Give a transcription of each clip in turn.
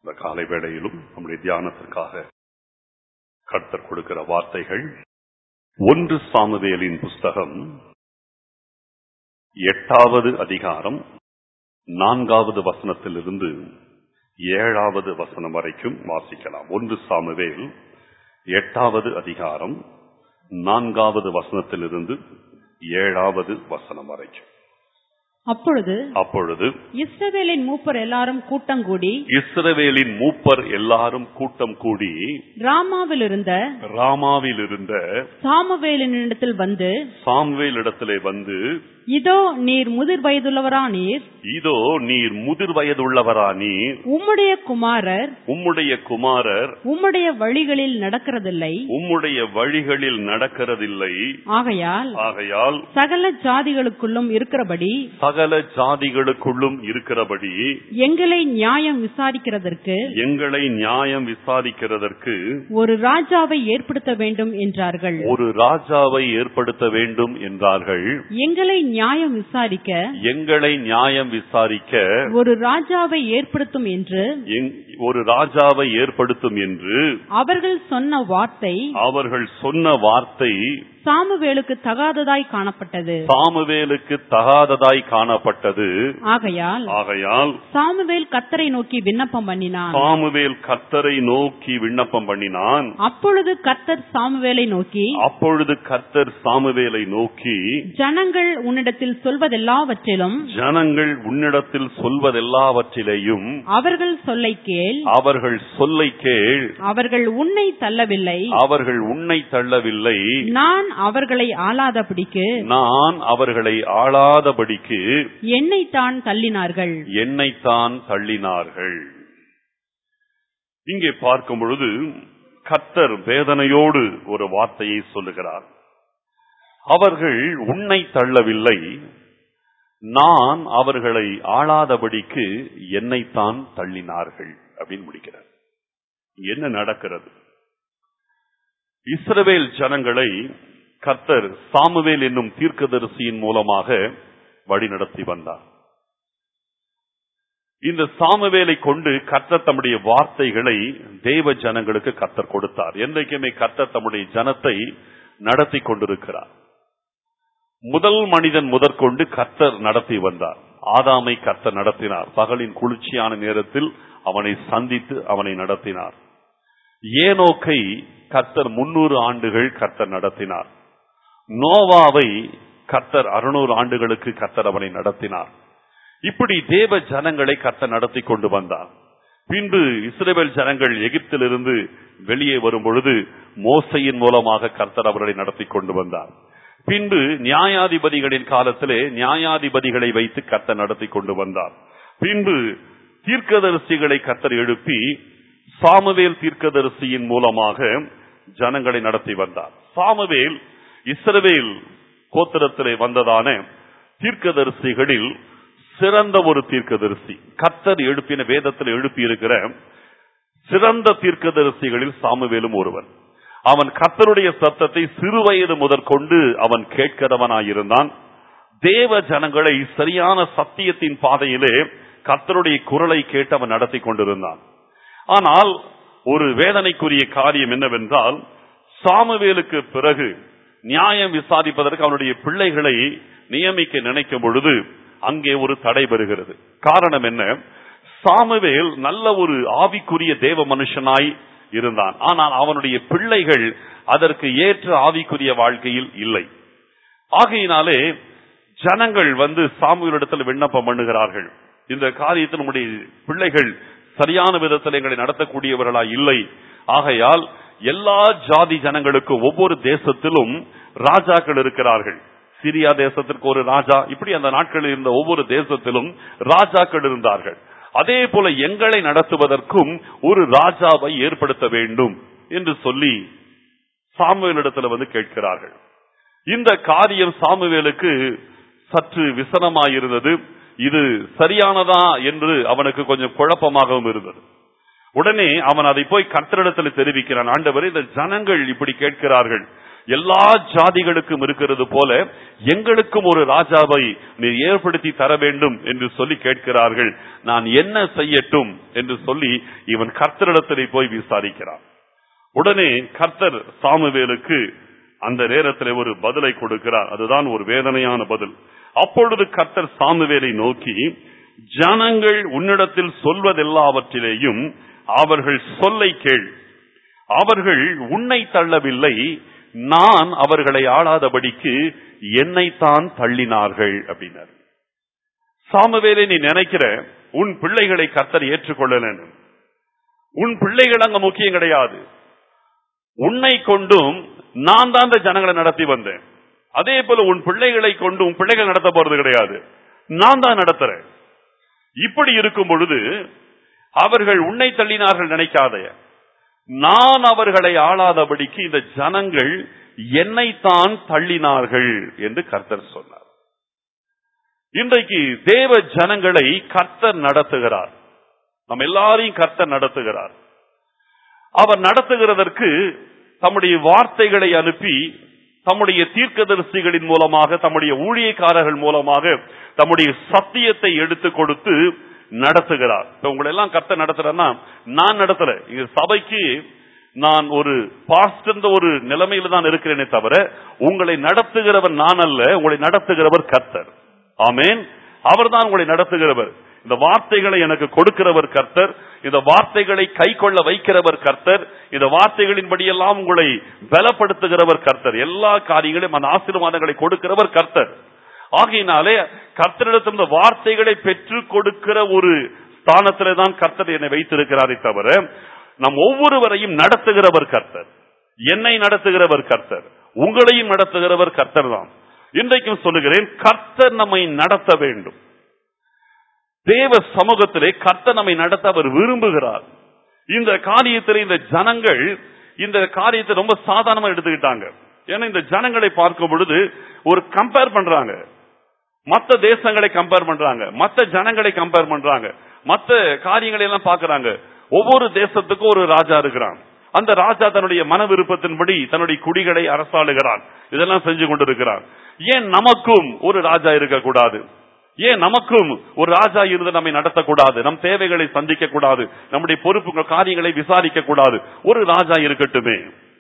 இந்த காலை வேளையிலும் நம்முடைய தியானத்திற்காக கர்த்தர் கொடுக்கிற வார்த்தைகள் ஒன்று சாமுவேலின் புஸ்தகம் எட்டாவது அதிகாரம் நான்காவது வசனத்திலிருந்து ஏழாவது வசனம் வரைக்கும் வாசிக்கலாம் ஒன்று சாமுவேல் எட்டாவது அதிகாரம் நான்காவது வசனத்திலிருந்து ஏழாவது வசனம் வரைக்கும் அப்பொழுது அப்பொழுது இஸ்ரவேலின் மூப்பர் எல்லாரும் கூட்டம் கூடி இஸ்ரவேலின் மூப்பர் எல்லாரும் கூட்டம் கூடி ராமாவில் இருந்த ராமாவில் இருந்த சாமுவேலினிடத்தில் வந்து சாம்வேல் இடத்திலே வந்து இதோ நீர் முதிர் வயதுள்ளவரா நீர் இதோ நீர் முதிர் வயதுள்ளவரா நீர் உம்முடைய குமாரர் உம்முடைய குமாரர் உம்முடைய வழிகளில் நடக்கிறதில்லை உம்முடைய வழிகளில் நடக்கிறதில்லை ஆகையால் ஆகையால் சகல ஜாதிகளுக்குள்ளும் இருக்கிறபடி சகல ஜாதிகளுக்குள்ளும் இருக்கிறபடி எங்களை நியாயம் விசாரிக்கிறதற்கு எங்களை நியாயம் விசாரிக்கிறதற்கு ஒரு ராஜாவை ஏற்படுத்த வேண்டும் என்றார்கள் ஒரு ராஜாவை ஏற்படுத்த வேண்டும் என்றார்கள் எங்களை நியாயம் விசாரிக்க எங்களை நியாயம் விசாரிக்க ஒரு ராஜாவை ஏற்படுத்தும் என்று எங்- ஒரு ராஜாவை ஏற்படுத்தும் என்று அவர்கள் சொன்ன வார்த்தை அவர்கள் சொன்ன வார்த்தை சாமுவேலுக்கு தகாததாய் காணப்பட்டது சாமுவேலுக்கு தகாததாய் காணப்பட்டது ஆகையால் ஆகையால் சாமுவேல் கத்தரை நோக்கி விண்ணப்பம் பண்ணினான் சாமுவேல் கர்த்தரை நோக்கி விண்ணப்பம் பண்ணினான் அப்பொழுது கத்தர் சாமுவேலை நோக்கி அப்பொழுது கர்த்தர் சாமுவேலை நோக்கி ஜனங்கள் உன்னிடத்தில் சொல்வதெல்லாவற்றிலும் ஜனங்கள் உன்னிடத்தில் சொல்வதெல்லாவற்றிலேயும் அவர்கள் சொல்லை கேள் அவர்கள் சொல்லை கேள் அவர்கள் உன்னை தள்ளவில்லை அவர்கள் உன்னை தள்ளவில்லை நான் அவர்களை ஆளாதபடிக்கு நான் அவர்களை ஆளாதபடிக்கு என்னைத்தான் தள்ளினார்கள் என்னைத்தான் தள்ளினார்கள் இங்கே பார்க்கும் பொழுது கர்த்தர் வேதனையோடு ஒரு வார்த்தையை சொல்லுகிறார் அவர்கள் உன்னை தள்ளவில்லை நான் அவர்களை ஆளாதபடிக்கு என்னைத்தான் தள்ளினார்கள் அப்படின்னு முடிக்கிறார் என்ன நடக்கிறது இஸ்ரவேல் ஜனங்களை கர்த்தர் சாமுவேல் என்னும் தீர்க்கதரிசியின் மூலமாக வழிநடத்தி வந்தார் இந்த சாமுவேலை கொண்டு கர்த்தர் தம்முடைய வார்த்தைகளை தேவ ஜனங்களுக்கு கர்த்தர் கொடுத்தார் என்றைக்குமே கர்த்தர் தம்முடைய ஜனத்தை நடத்தி கொண்டிருக்கிறார் முதல் மனிதன் முதற்கொண்டு கர்த்தர் நடத்தி வந்தார் ஆதாமை கர்த்தர் நடத்தினார் பகலின் குளிர்ச்சியான நேரத்தில் அவனை சந்தித்து அவனை நடத்தினார் ஏனோக்கை கர்த்தர் முன்னூறு ஆண்டுகள் கர்த்தர் நடத்தினார் நோவாவை கர்த்தர் அறுநூறு ஆண்டுகளுக்கு கர்த்தர் அவனை நடத்தினார் இப்படி தேவ ஜனங்களை கர்த்தர் நடத்தி கொண்டு வந்தார் பின்பு இஸ்ரேல் ஜனங்கள் எகிப்திலிருந்து வெளியே வரும் பொழுது மோசையின் மூலமாக கர்த்தர் அவர்களை நடத்தி கொண்டு வந்தார் பின்பு நியாயாதிபதிகளின் காலத்திலே நியாயாதிபதிகளை வைத்து கர்த்தர் நடத்தி கொண்டு வந்தார் பின்பு தீர்க்கதரிசிகளை கர்த்தர் எழுப்பி சாமுவேல் தீர்க்கதரிசியின் மூலமாக ஜனங்களை நடத்தி வந்தார் சாமுவேல் இஸ்ரவேல் கோத்திரத்திலே வந்ததான தீர்க்கதரிசிகளில் சிறந்த ஒரு தீர்க்கதரிசி கர்த்தர் எழுப்பின வேதத்தில் எழுப்பி இருக்கிற சிறந்த தீர்க்கதரிசிகளில் சாமுவேலும் ஒருவன் அவன் கர்த்தருடைய சத்தத்தை சிறுவயது முதற்கொண்டு அவன் கேட்கிறவனாயிருந்தான் தேவ ஜனங்களை சரியான சத்தியத்தின் பாதையிலே கர்த்தருடைய குரலை கேட்டு அவன் நடத்தி கொண்டிருந்தான் ஆனால் ஒரு வேதனைக்குரிய காரியம் என்னவென்றால் சாமுவேலுக்கு பிறகு நியாயம் விசாரிப்பதற்கு அவனுடைய பிள்ளைகளை நியமிக்க நினைக்கும் பொழுது அங்கே ஒரு தடை பெறுகிறது காரணம் என்ன சாமுவேல் நல்ல ஒரு ஆவிக்குரிய தேவ மனுஷனாய் இருந்தான் ஆனால் அவனுடைய பிள்ளைகள் அதற்கு ஏற்ற ஆவிக்குரிய வாழ்க்கையில் இல்லை ஆகையினாலே ஜனங்கள் வந்து சாமுவேலிடத்தில் விண்ணப்பம் பண்ணுகிறார்கள் இந்த காரியத்தில் நம்முடைய பிள்ளைகள் சரியான விதத்தில் எங்களை நடத்தக்கூடியவர்களா இல்லை ஆகையால் எல்லா ஜாதி ஜனங்களுக்கும் ஒவ்வொரு தேசத்திலும் ராஜாக்கள் இருக்கிறார்கள் சிரியா தேசத்திற்கு ஒரு ராஜா இப்படி அந்த நாட்களில் இருந்த ஒவ்வொரு தேசத்திலும் ராஜாக்கள் இருந்தார்கள் அதே போல எங்களை நடத்துவதற்கும் ஒரு ராஜாவை ஏற்படுத்த வேண்டும் என்று சொல்லி சாமுவேலிடத்துல வந்து கேட்கிறார்கள் இந்த காரியம் சாமுவேலுக்கு சற்று விசனமாயிருந்தது இது சரியானதா என்று அவனுக்கு கொஞ்சம் குழப்பமாகவும் இருந்தது உடனே அவன் அதை போய் கர்த்தரிடத்தில் தெரிவிக்கிறான் ஆண்டவரே இந்த ஜனங்கள் இப்படி கேட்கிறார்கள் எல்லா ஜாதிகளுக்கும் இருக்கிறது போல எங்களுக்கும் ஒரு ராஜாவை நீர் ஏற்படுத்தி தர வேண்டும் என்று சொல்லி கேட்கிறார்கள் நான் என்ன செய்யட்டும் என்று சொல்லி இவன் கர்த்தரிடத்திலே போய் விசாரிக்கிறான் உடனே கர்த்தர் சாமுவேலுக்கு அந்த நேரத்தில் ஒரு பதிலை கொடுக்கிறார் அதுதான் ஒரு வேதனையான பதில் அப்பொழுது கர்த்தர் சாமுவேலை நோக்கி ஜனங்கள் உன்னிடத்தில் சொல்வதெல்லாவற்றிலேயும் அவர்கள் சொல்லை கேள் அவர்கள் உன்னை தள்ளவில்லை நான் அவர்களை ஆளாதபடிக்கு என்னைத்தான் தள்ளினார்கள் அப்படின்னார் சாமுவேலை நீ நினைக்கிற உன் பிள்ளைகளை கர்த்தர் ஏற்றுக்கொள்ளலன்னு உன் பிள்ளைகள் அங்க முக்கியம் கிடையாது உன்னை கொண்டும் நான் தான் இந்த ஜனங்களை நடத்தி வந்தேன் அதே போல உன் பிள்ளைகளை கொண்டு உன் பிள்ளைகள் நடத்த போறது கிடையாது நான் தான் நடத்துறேன் இப்படி இருக்கும் பொழுது அவர்கள் உன்னை தள்ளினார்கள் நினைக்காதே நான் அவர்களை ஆளாதபடிக்கு இந்த ஜனங்கள் என்னைத்தான் தள்ளினார்கள் என்று கர்த்தர் சொன்னார் இன்றைக்கு தேவ ஜனங்களை கர்த்தர் நடத்துகிறார் நம்ம எல்லாரையும் கர்த்தர் நடத்துகிறார் அவர் நடத்துகிறதற்கு தம்முடைய வார்த்தைகளை அனுப்பி தம்முடைய தீர்க்கதரிசிகளின் மூலமாக தம்முடைய ஊழியக்காரர்கள் மூலமாக தம்முடைய சத்தியத்தை எடுத்து கொடுத்து நடத்துகிறார் இப்ப உங்களை எல்லாம் கர்த்தர் நடத்துறேன்னா நான் நடத்தல இங்க சபைக்கு நான் ஒரு பாஸ்ட் ஒரு நிலைமையில தான் இருக்கிறேனே தவிர உங்களை நடத்துகிறவர் நான் அல்ல உங்களை நடத்துகிறவர் கர்த்தர் ஆமேன் அவர்தான் உங்களை நடத்துகிறவர் இந்த வார்த்தைகளை எனக்கு கொடுக்கிறவர் கர்த்தர் இந்த வார்த்தைகளை கை கொள்ள வைக்கிறவர் கர்த்தர் இந்த வார்த்தைகளின்படியெல்லாம் உங்களை பலப்படுத்துகிறவர் கர்த்தர் எல்லா காரியங்களையும் அந்த ஆசீர்வாதங்களை கொடுக்கிறவர் கர்த்தர் ஆகையினாலே கர்த்தரிடத்தில் இந்த வார்த்தைகளை பெற்றுக் கொடுக்கிற ஒரு ஸ்தானத்திலே தான் கர்த்தர் என்னை வைத்திருக்கிறாரே தவிர நம் ஒவ்வொருவரையும் நடத்துகிறவர் கர்த்தர் என்னை நடத்துகிறவர் கர்த்தர் உங்களையும் நடத்துகிறவர் கர்த்தர் தான் இன்றைக்கும் சொல்லுகிறேன் கர்த்தர் நம்மை நடத்த வேண்டும் தேவ சமூகத்திலே கர்த்தர் நம்மை நடத்த அவர் விரும்புகிறார் இந்த காரியத்திலே இந்த ஜனங்கள் இந்த காரியத்தை ரொம்ப சாதாரணமா எடுத்துக்கிட்டாங்க ஏன்னா இந்த ஜனங்களை பார்க்கும் பொழுது ஒரு கம்பேர் பண்றாங்க மத்த தேசங்களை கம்பேர் பண்றாங்க மத்த ஜனங்களை கம்பேர் பண்றாங்க மத்த காரியங்களை எல்லாம் பாக்குறாங்க ஒவ்வொரு தேசத்துக்கும் ஒரு ராஜா இருக்கிறான் அந்த ராஜா தன்னுடைய மன விருப்பத்தின்படி தன்னுடைய குடிகளை அரசாளுகிறான் இதெல்லாம் செஞ்சு கொண்டிருக்கிறான் ஏன் நமக்கும் ஒரு ராஜா இருக்கக்கூடாது ஏன் நமக்கும் ஒரு ராஜா இருந்து நம்மை நடத்தக்கூடாது நம் தேவைகளை சந்திக்க கூடாது நம்முடைய பொறுப்புகள் காரியங்களை விசாரிக்க கூடாது ஒரு ராஜா இருக்கட்டுமே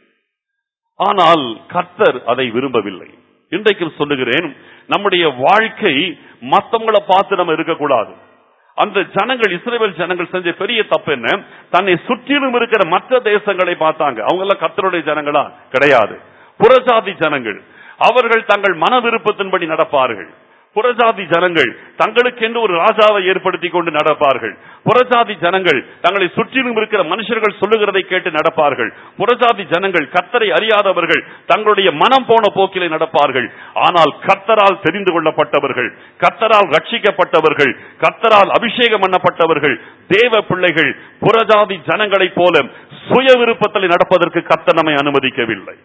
ஆனால் கர்த்தர் அதை விரும்பவில்லை இன்றைக்கும் சொல்லுகிறேன் நம்முடைய வாழ்க்கை மத்தவங்களை பார்த்து நம்ம இருக்கக்கூடாது அந்த ஜனங்கள் இஸ்ரேல் ஜனங்கள் செஞ்ச பெரிய தப்பு என்ன தன்னை சுற்றிலும் இருக்கிற மற்ற தேசங்களை பார்த்தாங்க அவங்க எல்லாம் கர்த்தருடைய ஜனங்களா கிடையாது புறஜாதி ஜனங்கள் அவர்கள் தங்கள் மன விருப்பத்தின்படி நடப்பார்கள் புறஜாதி ஜனங்கள் தங்களுக்கென்று ஒரு ராஜாவை ஏற்படுத்தி கொண்டு நடப்பார்கள் புறஜாதி ஜனங்கள் தங்களை சுற்றிலும் இருக்கிற மனுஷர்கள் சொல்லுகிறதை கேட்டு நடப்பார்கள் புறஜாதி ஜனங்கள் கத்தரை அறியாதவர்கள் தங்களுடைய மனம் போன போக்கிலே நடப்பார்கள் ஆனால் கத்தரால் தெரிந்து கொள்ளப்பட்டவர்கள் கத்தரால் ரட்சிக்கப்பட்டவர்கள் கத்தரால் அபிஷேகம் பண்ணப்பட்டவர்கள் தேவ பிள்ளைகள் புறஜாதி ஜனங்களைப் போல சுய விருப்பத்தில் நடப்பதற்கு கத்தர் நம்மை அனுமதிக்கவில்லை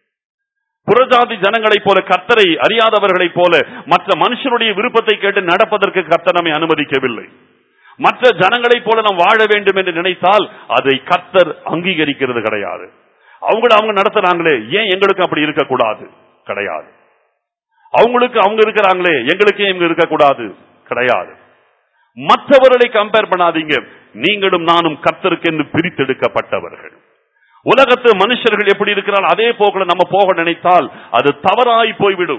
புறஜாதி ஜனங்களைப் போல கர்த்தரை அறியாதவர்களைப் போல மற்ற மனுஷனுடைய விருப்பத்தை கேட்டு நடப்பதற்கு கர்த்தர் நம்மை அனுமதிக்கவில்லை மற்ற ஜனங்களைப் போல நாம் வாழ வேண்டும் என்று நினைத்தால் அதை கர்த்தர் அங்கீகரிக்கிறது கிடையாது அவங்கள அவங்க நடத்துறாங்களே ஏன் எங்களுக்கு அப்படி இருக்கக்கூடாது கிடையாது அவங்களுக்கு அவங்க இருக்கிறாங்களே எங்களுக்கு ஏன் இவங்க இருக்கக்கூடாது கிடையாது மற்றவர்களை கம்பேர் பண்ணாதீங்க நீங்களும் நானும் கர்த்தருக்கு என்று பிரித்தெடுக்கப்பட்டவர்கள் உலகத்து மனுஷர்கள் எப்படி இருக்கிறார் அதே போக்குல நம்ம போக நினைத்தால் அது தவறாய் போய்விடும்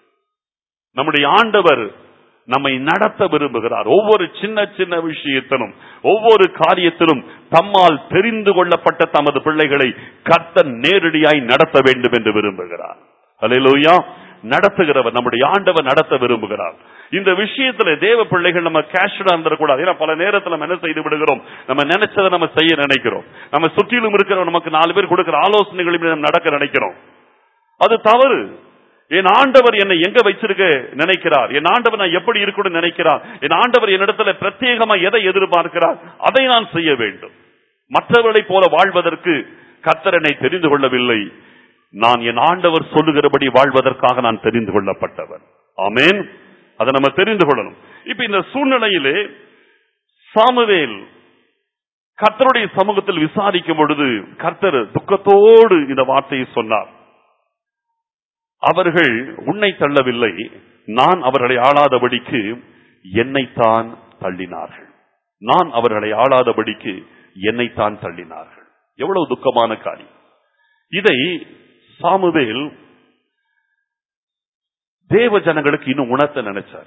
நம்முடைய ஆண்டவர் நம்மை நடத்த விரும்புகிறார் ஒவ்வொரு சின்ன சின்ன விஷயத்திலும் ஒவ்வொரு காரியத்திலும் தம்மால் தெரிந்து கொள்ளப்பட்ட தமது பிள்ளைகளை கர்த்தர் நேரடியாய் நடத்த வேண்டும் என்று விரும்புகிறார் அல்லேலூயா நடத்துகிறவர் நம்முடைய ஆண்டவர் நடத்த விரும்புகிறார் இந்த விஷயத்துல தேவ பிள்ளைகள் நம்ம கேஷ்டா இருந்துடக்கூடாது ஏன்னா பல நேரத்துல நம்ம என்ன செய்து விடுகிறோம் நம்ம நினைச்சதை நம்ம செய்ய நினைக்கிறோம் நம்ம சுற்றிலும் இருக்கிற நமக்கு நாலு பேர் கொடுக்கிற ஆலோசனைகளையும் நம்ம நடக்க நினைக்கிறோம் அது தவறு என் ஆண்டவர் என்னை எங்க வச்சிருக்க நினைக்கிறார் என் ஆண்டவர் நான் எப்படி இருக்கணும்னு நினைக்கிறார் என் ஆண்டவர் என்னிடத்துல பிரத்யேகமா எதை எதிர்பார்க்கிறார் அதை நான் செய்ய வேண்டும் மற்றவர்களைப் போல வாழ்வதற்கு கர்த்தர் என்னை தெரிந்து கொள்ளவில்லை நான் என் ஆண்டவர் சொல்லுகிறபடி வாழ்வதற்காக நான் தெரிந்து கொள்ளப்பட்டவர் ஆமேன் அதை நம்ம தெரிந்து கொள்ளணும் இப்ப இந்த சூழ்நிலையிலே சாமுவேல் கர்த்தருடைய சமூகத்தில் விசாரிக்கும் பொழுது கர்த்தர் துக்கத்தோடு இந்த வார்த்தையை சொன்னார் அவர்கள் உன்னை தள்ளவில்லை நான் அவர்களை ஆளாதபடிக்கு என்னைத்தான் தள்ளினார்கள் நான் அவர்களை ஆளாதபடிக்கு என்னைத்தான் தள்ளினார்கள் எவ்வளவு துக்கமான காரியம் இதை சாமுவேல் தேவ ஜனங்களுக்கு இன்னும் உணர்த்த நினைச்சார்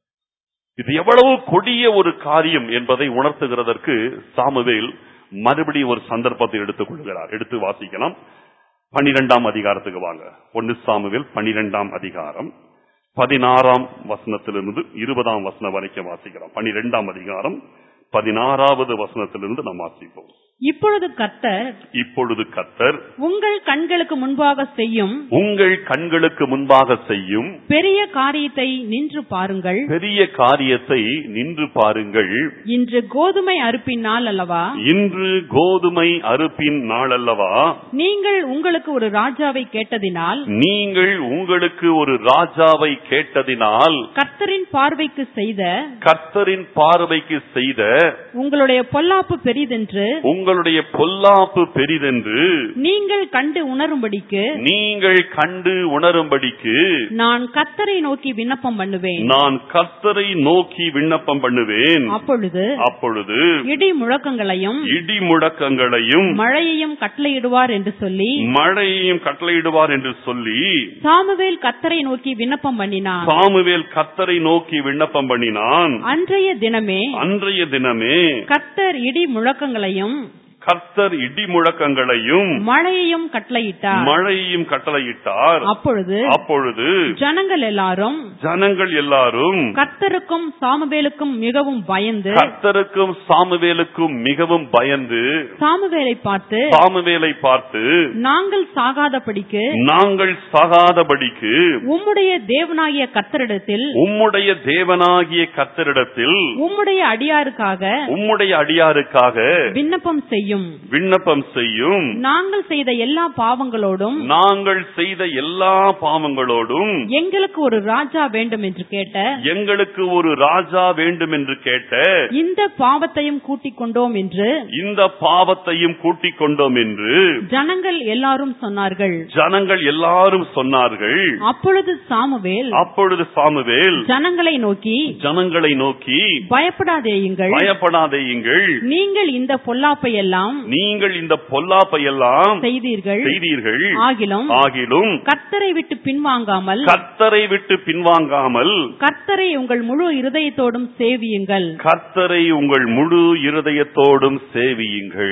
இது எவ்வளவு கொடிய ஒரு காரியம் என்பதை உணர்த்துகிறதற்கு சாமுவேல் மறுபடியும் ஒரு சந்தர்ப்பத்தை எடுத்துக் கொள்கிறார் எடுத்து வாசிக்கலாம் பனிரெண்டாம் அதிகாரத்துக்கு வாங்க ஒன்னு சாமுவேல் பனிரெண்டாம் அதிகாரம் பதினாறாம் வசனத்திலிருந்து இருபதாம் வசனம் வரைக்கும் வாசிக்கிறோம் பனிரெண்டாம் அதிகாரம் பதினாறாவது வசனத்திலிருந்து நாம் வாசிப்போம் இப்பொழுது கர்த்தர் இப்பொழுது கத்தர் உங்கள் கண்களுக்கு முன்பாக செய்யும் உங்கள் கண்களுக்கு முன்பாக செய்யும் பெரிய காரியத்தை நின்று பாருங்கள் பெரிய காரியத்தை நின்று பாருங்கள் இன்று கோதுமை அறுப்பின் நாள் அல்லவா இன்று கோதுமை அறுப்பின் நாள் அல்லவா நீங்கள் உங்களுக்கு ஒரு ராஜாவை கேட்டதினால் நீங்கள் உங்களுக்கு ஒரு ராஜாவை கேட்டதினால் கர்த்தரின் பார்வைக்கு செய்த கர்த்தரின் பார்வைக்கு செய்த உங்களுடைய பொல்லாப்பு பெரிதென்று உங்களுடைய பொல்லாப்பு பெரிதென்று நீங்கள் கண்டு உணரும்படிக்கு நீங்கள் கண்டு உணரும்படிக்கு நான் கர்த்தரை நோக்கி விண்ணப்பம் பண்ணுவேன் நான் கர்த்தரை நோக்கி விண்ணப்பம் பண்ணுவேன் அப்பொழுது அப்பொழுது இடி முழக்கங்களையும் இடி முழக்கங்களையும் மழையையும் கட்டளையிடுவார் என்று சொல்லி மழையையும் கட்டளையிடுவார் என்று சொல்லி சாமுவேல் கர்த்தரை நோக்கி விண்ணப்பம் பண்ணினான் சாமுவேல் கர்த்தரை நோக்கி விண்ணப்பம் பண்ணினான் அன்றைய தினமே அன்றைய தினமே கர்த்தர் இடி முழக்கங்களையும் கர்த்தர் இடி முழக்கங்களையும் மழையையும் கட்டளையிட்டார் மழையையும் கட்டளையிட்டார் அப்பொழுது அப்பொழுது ஜனங்கள் எல்லாரும் ஜனங்கள் எல்லாரும் கர்த்தருக்கும் சாமுவேலுக்கும் மிகவும் பயந்து கர்த்தருக்கும் சாமுவேலுக்கும் மிகவும் பயந்து சாமுவேலை பார்த்து சாமுவேலை பார்த்து நாங்கள் சாகாதபடிக்கு நாங்கள் சாகாதபடிக்கு உம்முடைய தேவனாகிய கர்த்தரிடத்தில் உம்முடைய தேவனாகிய கர்த்தரிடத்தில் உம்முடைய அடியாருக்காக உம்முடைய அடியாருக்காக விண்ணப்பம் செய்யும் விண்ணப்பம் செய்யும் நாங்கள் செய்த எல்லா பாவங்களோடும் நாங்கள் செய்த எல்லா பாவங்களோடும் எங்களுக்கு ஒரு ராஜா வேண்டும் என்று கேட்ட எங்களுக்கு ஒரு ராஜா வேண்டும் என்று கேட்ட இந்த பாவத்தையும் கூட்டிக் கொண்டோம் என்று இந்த பாவத்தையும் கூட்டிக் கொண்டோம் என்று ஜனங்கள் எல்லாரும் சொன்னார்கள் ஜனங்கள் எல்லாரும் சொன்னார்கள் அப்பொழுது சாமுவேல் அப்பொழுது சாமுவேல் ஜனங்களை நோக்கி ஜனங்களை நோக்கி பயப்படாதேயுங்கள் பயப்படாதேயுங்கள் நீங்கள் இந்த பொல்லாப்பை எல்லாம் நீங்கள் இந்த பொல்லாப்பை எல்லாம் செய்தீர்கள் செய்தீர்கள் ஆகிலும் ஆகிலும் கர்த்தரை விட்டு பின்வாங்காமல் கர்த்தரை விட்டு பின்வாங்காமல் கர்த்தரை உங்கள் முழு இருதயத்தோடும் சேவியுங்கள் கர்த்தரை உங்கள் முழு இருதயத்தோடும் சேவியுங்கள்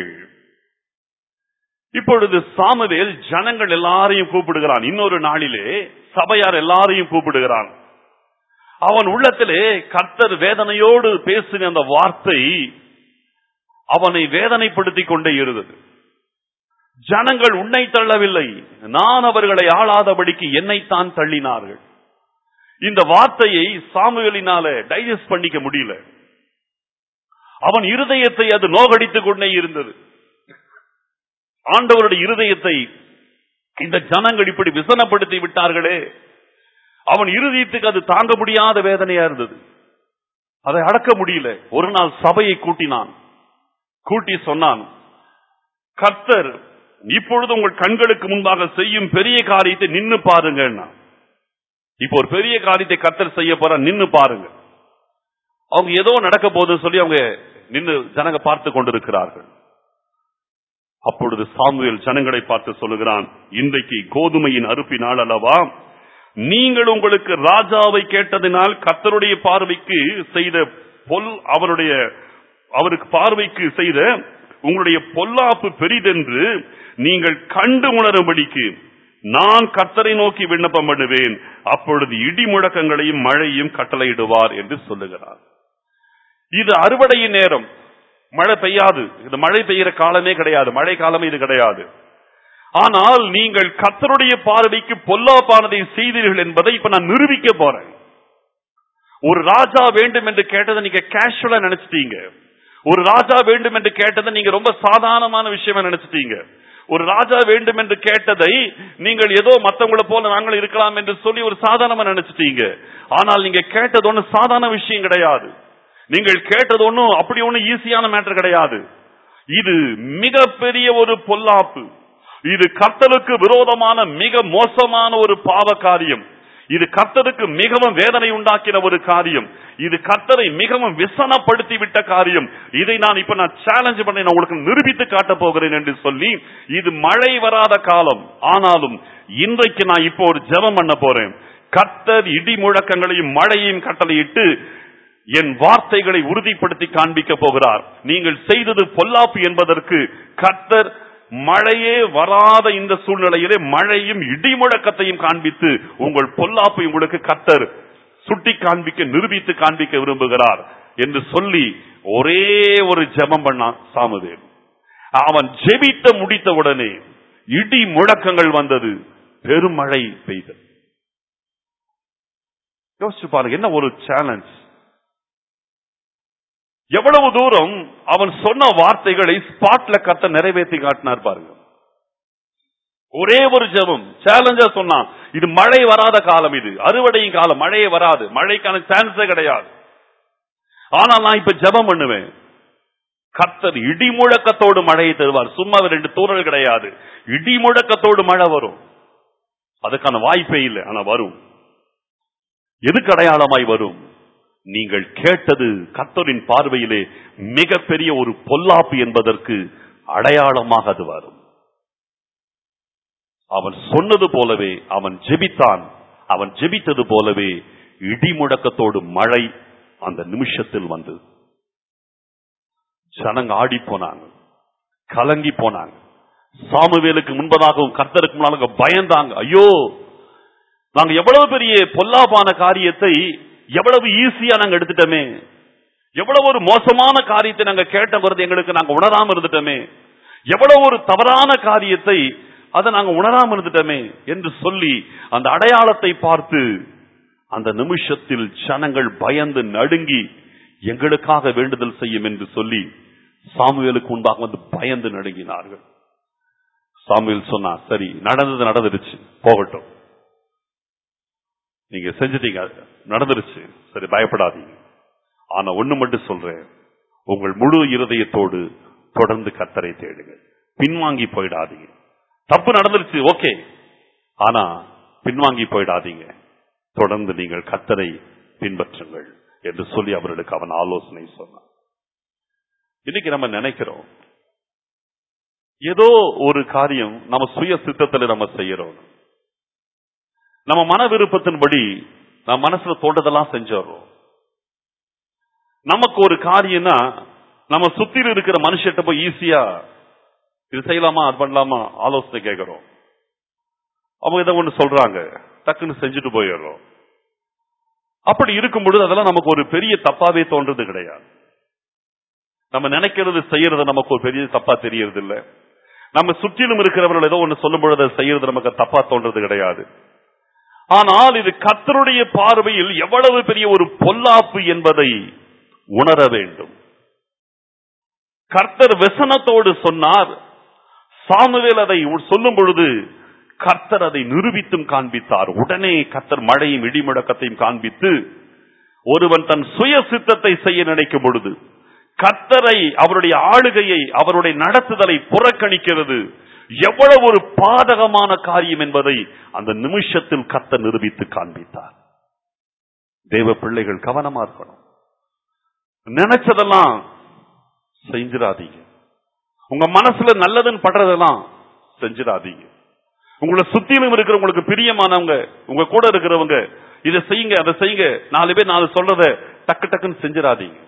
இப்பொழுது சாமுவேல் ஜனங்கள் எல்லாரையும் கூப்பிடுகிறான் இன்னொரு நாளிலே சபையார் எல்லாரையும் கூப்பிடுகிறான் அவன் உள்ளத்திலே கர்த்தர் வேதனையோடு பேசின அந்த வார்த்தை அவனை வேதனைப்படுத்திக் கொண்டே இருந்தது ஜனங்கள் உன்னை தள்ளவில்லை நான் அவர்களை ஆளாதபடிக்கு என்னைத்தான் தள்ளினார்கள் இந்த வார்த்தையை சாமுவேலினால டைஜஸ்ட் பண்ணிக்க முடியல அவன் இருதயத்தை அது நோகடித்துக் கொண்டே இருந்தது ஆண்டவருடைய இருதயத்தை இந்த ஜனங்கள் இப்படி விசனப்படுத்தி விட்டார்களே அவன் இருதயத்துக்கு அது தாங்க முடியாத வேதனையா இருந்தது அதை அடக்க முடியல ஒரு நாள் சபையை கூட்டினான் கூட்டி சொன்னான் கர்த்தர் இப்பொழுது உங்கள் கண்களுக்கு முன்பாக செய்யும் பெரிய காரியத்தை நின்னு பாருங்க இப்போ ஒரு பெரிய காரியத்தை கர்த்தர் செய்ய போற நின்னு பாருங்க அவங்க ஏதோ நடக்க போகுதுன்னு சொல்லி அவங்க நின்னு ஜனங்க பார்த்து கொண்டிருக்கிறார்கள் அப்பொழுது சாமுவேல் ஜனங்களை பார்த்து சொல்லுகிறான் இன்றைக்கு கோதுமையின் அறுப்பினால் அல்லவா நீங்கள் உங்களுக்கு ராஜாவை கேட்டதினால் கர்த்தருடைய பார்வைக்கு செய்த பொல் அவருடைய அவருக்கு பார்வைக்கு செய்த உங்களுடைய பொல்லாப்பு பெரிதென்று நீங்கள் கண்டு உணரும்படிக்கு நான் கர்த்தரை நோக்கி விண்ணப்பம் பண்ணுவேன் அப்பொழுது இடி முழக்கங்களையும் மழையும் கட்டளையிடுவார் என்று சொல்லுகிறார் இது அறுவடையின் நேரம் மழை பெய்யாது இது மழை பெய்கிற காலமே கிடையாது மழை காலமே இது கிடையாது ஆனால் நீங்கள் கர்த்தருடைய பார்வைக்கு பொல்லாப்பானதை செய்தீர்கள் என்பதை இப்ப நான் நிரூபிக்க போறேன் ஒரு ராஜா வேண்டும் என்று கேட்டதை நீங்க கேஷுவலா நினைச்சிட்டீங்க ஒரு ராஜா வேண்டும் என்று கேட்டதை நீங்க ரொம்ப சாதாரணமான விஷயமா நினைச்சிட்டீங்க ஒரு ராஜா வேண்டும் என்று கேட்டதை நீங்கள் ஏதோ மத்தவங்கள போல நாங்கள் இருக்கலாம் என்று சொல்லி ஒரு சாதாரணமா நினைச்சிட்டீங்க ஆனால் நீங்க கேட்டது ஒண்ணு சாதாரண விஷயம் கிடையாது நீங்கள் கேட்டது ஒண்ணும் அப்படி ஒண்ணும் ஈஸியான மேட்டர் கிடையாது இது மிகப்பெரிய ஒரு பொல்லாப்பு இது கர்த்தருக்கு விரோதமான மிக மோசமான ஒரு பாவ காரியம் இது கர்த்தருக்கு மிகவும் வேதனை உண்டாக்கின ஒரு காரியம் இது கர்த்தரை மிகவும் விசனப்படுத்தி விட்ட காரியம் இதை நான் இப்ப நான் சேலஞ்ச் பண்ணி நான் உங்களுக்கு நிரூபித்து காட்ட போகிறேன் என்று சொல்லி இது மழை வராத காலம் ஆனாலும் இன்றைக்கு நான் இப்போ ஒரு ஜெபம் பண்ண போறேன் கர்த்தர் இடி முழக்கங்களையும் மழையையும் கட்டளையிட்டு என் வார்த்தைகளை உறுதிப்படுத்தி காண்பிக்க போகிறார் நீங்கள் செய்தது பொல்லாப்பு என்பதற்கு கர்த்தர் மழையே வராத இந்த சூழ்நிலையிலே மழையும் இடி முழக்கத்தையும் காண்பித்து உங்கள் பொல்லாப்பை உங்களுக்கு கர்த்தர் சுட்டி காண்பிக்க நிரூபித்து காண்பிக்க விரும்புகிறார் என்று சொல்லி ஒரே ஒரு ஜெபம் பண்ணான் சாமுவேல் அவன் ஜெபித்த முடித்த உடனே இடி முழக்கங்கள் வந்தது பெருமழை பெய்தது யோசிச்சு பாருங்க என்ன ஒரு சேலஞ்ச் எவ்வளவு தூரம் அவன் சொன்ன வார்த்தைகளை ஸ்பாட்ல கத்த நிறைவேற்றி காட்டினார் பாருங்க ஒரே ஒரு ஜெபம் சேலஞ்சா சொன்னான் இது மழை வராத காலம் இது அறுவடையும் காலம் மழையே வராது மழைக்கான சான்ஸே கிடையாது ஆனால் நான் இப்ப ஜெபம் பண்ணுவேன் கர்த்தர் இடி முழக்கத்தோடு மழையை தருவார் சும்மா ரெண்டு தூரல் கிடையாது இடி முழக்கத்தோடு மழை வரும் அதுக்கான வாய்ப்பே இல்லை ஆனா வரும் எதுக்கு அடையாளமாய் வரும் நீங்கள் கேட்டது கர்த்தரின் பார்வையிலே மிகப்பெரிய ஒரு பொல்லாப்பு என்பதற்கு அடையாளமாக அது வரும் அவன் சொன்னது போலவே அவன் ஜெபித்தான் அவன் ஜெபித்தது போலவே இடி முழக்கத்தோடு மழை அந்த நிமிஷத்தில் வந்தது ஜனங்க ஆடி போனாங்க கலங்கி போனாங்க சாமுவேலுக்கு முன்பதாகவும் கர்த்தருக்கு முன்னால பயந்தாங்க ஐயோ நாங்க எவ்வளவு பெரிய பொல்லாப்பான காரியத்தை எவ்வளவு ஈஸியா நாங்க எடுத்துட்டோமே எவ்வளவு ஒரு மோசமான காரியத்தை நாங்க கேட்டங்கிறது எங்களுக்கு நாங்க உணராம இருந்துட்டோமே எவ்வளவு ஒரு தவறான காரியத்தை அதை நாங்க உணராம இருந்துட்டோமே என்று சொல்லி அந்த அடையாளத்தை பார்த்து அந்த நிமிஷத்தில் ஜனங்கள் பயந்து நடுங்கி எங்களுக்காக வேண்டுதல் செய்யும் என்று சொல்லி சாமுவேலுக்கு முன்பாக வந்து பயந்து நடுங்கினார்கள் சாமுவேல் சொன்னா சரி நடந்தது நடந்துருச்சு போகட்டும் நீங்க செஞ்சிட்டீங்க நடந்துருச்சு சரி பயப்படாதீங்க ஆனா ஒண்ணு மட்டும் சொல்றேன் உங்கள் முழு இருதயத்தோடு தொடர்ந்து கத்தரை தேடுங்க பின்வாங்கி போயிடாதீங்க தப்பு நடந்துருச்சு ஓகே ஆனா பின்வாங்கி போயிடாதீங்க தொடர்ந்து நீங்கள் கத்தரை பின்பற்றுங்கள் என்று சொல்லி அவர்களுக்கு அவன் ஆலோசனை சொன்னான் இன்னைக்கு நம்ம நினைக்கிறோம் ஏதோ ஒரு காரியம் நம்ம சுய சித்தத்துல நம்ம செய்யறோம் நம்ம மன விருப்பத்தின்படி நம்ம மனசுல தோன்றதெல்லாம் செஞ்சிடறோம் நமக்கு ஒரு காரியம்னா நம்ம சுத்தில இருக்கிற மனுஷட்ட போய் ஈஸியா இது செய்யலாமா அது பண்ணலாமா ஆலோசனை கேட்கிறோம் அவங்க இதை ஒண்ணு சொல்றாங்க டக்குன்னு செஞ்சுட்டு போயிடுறோம் அப்படி இருக்கும் பொழுது அதெல்லாம் நமக்கு ஒரு பெரிய தப்பாவே தோன்றது கிடையாது நம்ம நினைக்கிறது செய்யறது நமக்கு ஒரு பெரிய தப்பா தெரியறது இல்ல நம்ம சுற்றிலும் இருக்கிறவர்கள் ஏதோ ஒண்ணு சொல்லும் பொழுது அதை செய்யறது நமக்கு தப்பா தோன்றது கிடையாது ஆனால் இது கர்த்தருடைய பார்வையில் எவ்வளவு பெரிய ஒரு பொல்லாப்பு என்பதை உணர வேண்டும் கர்த்தர் வெசனத்தோடு சொன்னார் சாமுவேல் அதை சொல்லும் பொழுது கர்த்தர் அதை நிரூபித்தும் காண்பித்தார் உடனே கர்த்தர் மழையும் இடிமுழக்கத்தையும் காண்பித்து ஒருவன் தன் சுய சித்தத்தை செய்ய நினைக்கும் பொழுது கர்த்தரை அவருடைய ஆளுகையை அவருடைய நடத்துதலை புறக்கணிக்கிறது எவ்வளவு ஒரு பாதகமான காரியம் என்பதை அந்த நிமிஷத்தில் கர்த்தர் நிரூபித்து காண்பித்தார் தேவ பிள்ளைகள் கவனமா இருக்கணும் நினைச்சதெல்லாம் செஞ்சிடாதீங்க உங்க மனசுல நல்லதுன்னு படுறதெல்லாம் செஞ்சிடாதீங்க உங்களை சுத்திலும் இருக்கிறவங்களுக்கு பிரியமானவங்க உங்க கூட இருக்கிறவங்க இதை செய்யுங்க அதை செய்யுங்க நாலு பேர் நாலு சொல்றத டக்கு டக்குன்னு செஞ்சிடாதீங்க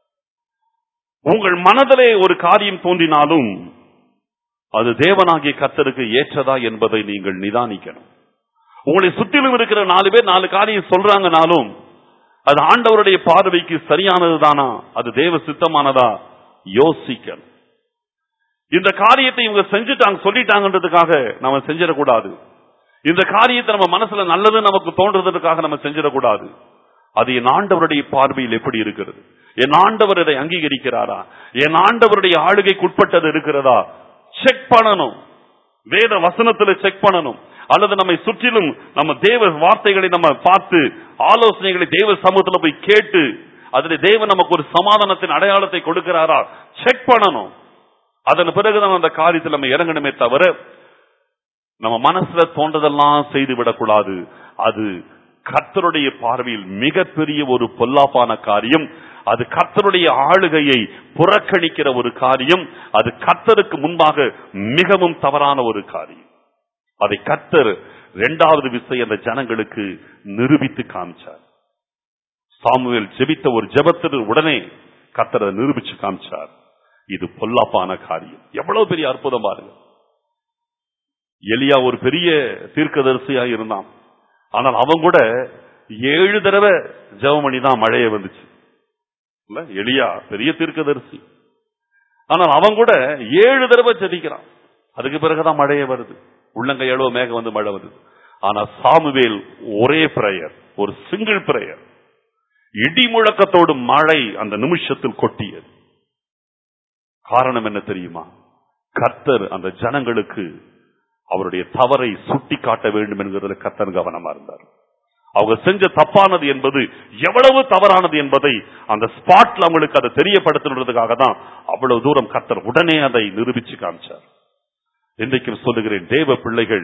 உங்கள் மனதிலே ஒரு காரியம் தோன்றினாலும் அது தேவனாகிய கத்தருக்கு ஏற்றதா என்பதை நீங்கள் நிதானிக்கணும் உங்களை சுற்றிலும் இருக்கிற நாலு பேர் நாலு காரியம் சொல்றாங்கனாலும் அது ஆண்டவருடைய பார்வைக்கு சரியானது தானா அது தேவ சித்தமானதா யோசிக்கணும் இந்த காரியத்தை இவங்க செஞ்சுட்டாங்க சொல்லிட்டாங்கன்றதுக்காக நம்ம செஞ்சிடக்கூடாது இந்த காரியத்தை நம்ம மனசுல நல்லது நமக்கு தோன்றதுக்காக நம்ம செஞ்சிடக்கூடாது அது என் ஆண்டவருடைய பார்வையில் எப்படி இருக்கிறது என் ஆண்டவர் இதை அங்கீகரிக்கிறாரா என் ஆண்டவருடைய ஆளுகைக்கு உட்பட்டது இருக்கிறதா செக் பண்ணணும் வேத வசனத்துல செக் பண்ணணும் அல்லது நம்மை சுற்றிலும் நம்ம தேவ வார்த்தைகளை நம்ம பார்த்து ஆலோசனைகளை தேவ சமூகத்துல போய் கேட்டு அதுல தேவன் நமக்கு ஒரு சமாதானத்தின் அடையாளத்தை கொடுக்கிறாரா செக் பண்ணணும் அதன் பிறகுதான் அந்த காரியத்தில் நம்ம இறங்கணுமே தவிர நம்ம மனசுல தோன்றதெல்லாம் செய்து விடக்கூடாது அது கர்த்தருடைய பார்வையில் மிகப்பெரிய ஒரு பொல்லாப்பான காரியம் அது கர்த்தருடைய ஆளுகையை புறக்கணிக்கிற ஒரு காரியம் அது கர்த்தருக்கு முன்பாக மிகவும் தவறான ஒரு காரியம் அதை கர்த்தர் இரண்டாவது விசை அந்த ஜனங்களுக்கு நிரூபித்து காமிச்சார் சாமுவேல் ஜெபித்த ஒரு ஜெபத்திற்கு உடனே கர்த்தர் அதை நிரூபிச்சு காமிச்சார் இது பொல்லாப்பான காரியம் எவ்வளவு பெரிய அற்புதம் பாருங்க எலியா ஒரு பெரிய தீர்க்கதரிசியா இருந்தான் ஆனால் அவன் கூட ஏழு தடவை ஜெபம் பண்ணி தான் மழையே வந்துச்சு இல்ல எலியா பெரிய தீர்க்கதரிசி ஆனால் அவன் கூட ஏழு தடவை ஜெபிக்கிறான் அதுக்கு பிறகுதான் மழையே வருது உள்ளங்கையளவு மேகம் வந்து மழை வருது ஆனா சாமுவேல் ஒரே பிரேயர் ஒரு சிங்கிள் பிரேயர் இடி முழக்கத்தோடு மழை அந்த நிமிஷத்தில் கொட்டியது காரணம் என்ன தெரியுமா கர்த்தர் அந்த ஜனங்களுக்கு அவருடைய தவறை சுட்டி காட்ட வேண்டும் என்கிறதுல கர்த்தர் கவனமா இருந்தார் அவங்க செஞ்ச தப்பானது என்பது எவ்வளவு தவறானது என்பதை அந்த ஸ்பாட்ல அவங்களுக்கு அதை தெரியப்படுத்துறதுக்காக தான் அவ்வளவு தூரம் கர்த்தர் உடனே அதை நிரூபிச்சு காமிச்சார் இன்றைக்கும் சொல்லுகிறேன் தேவ பிள்ளைகள்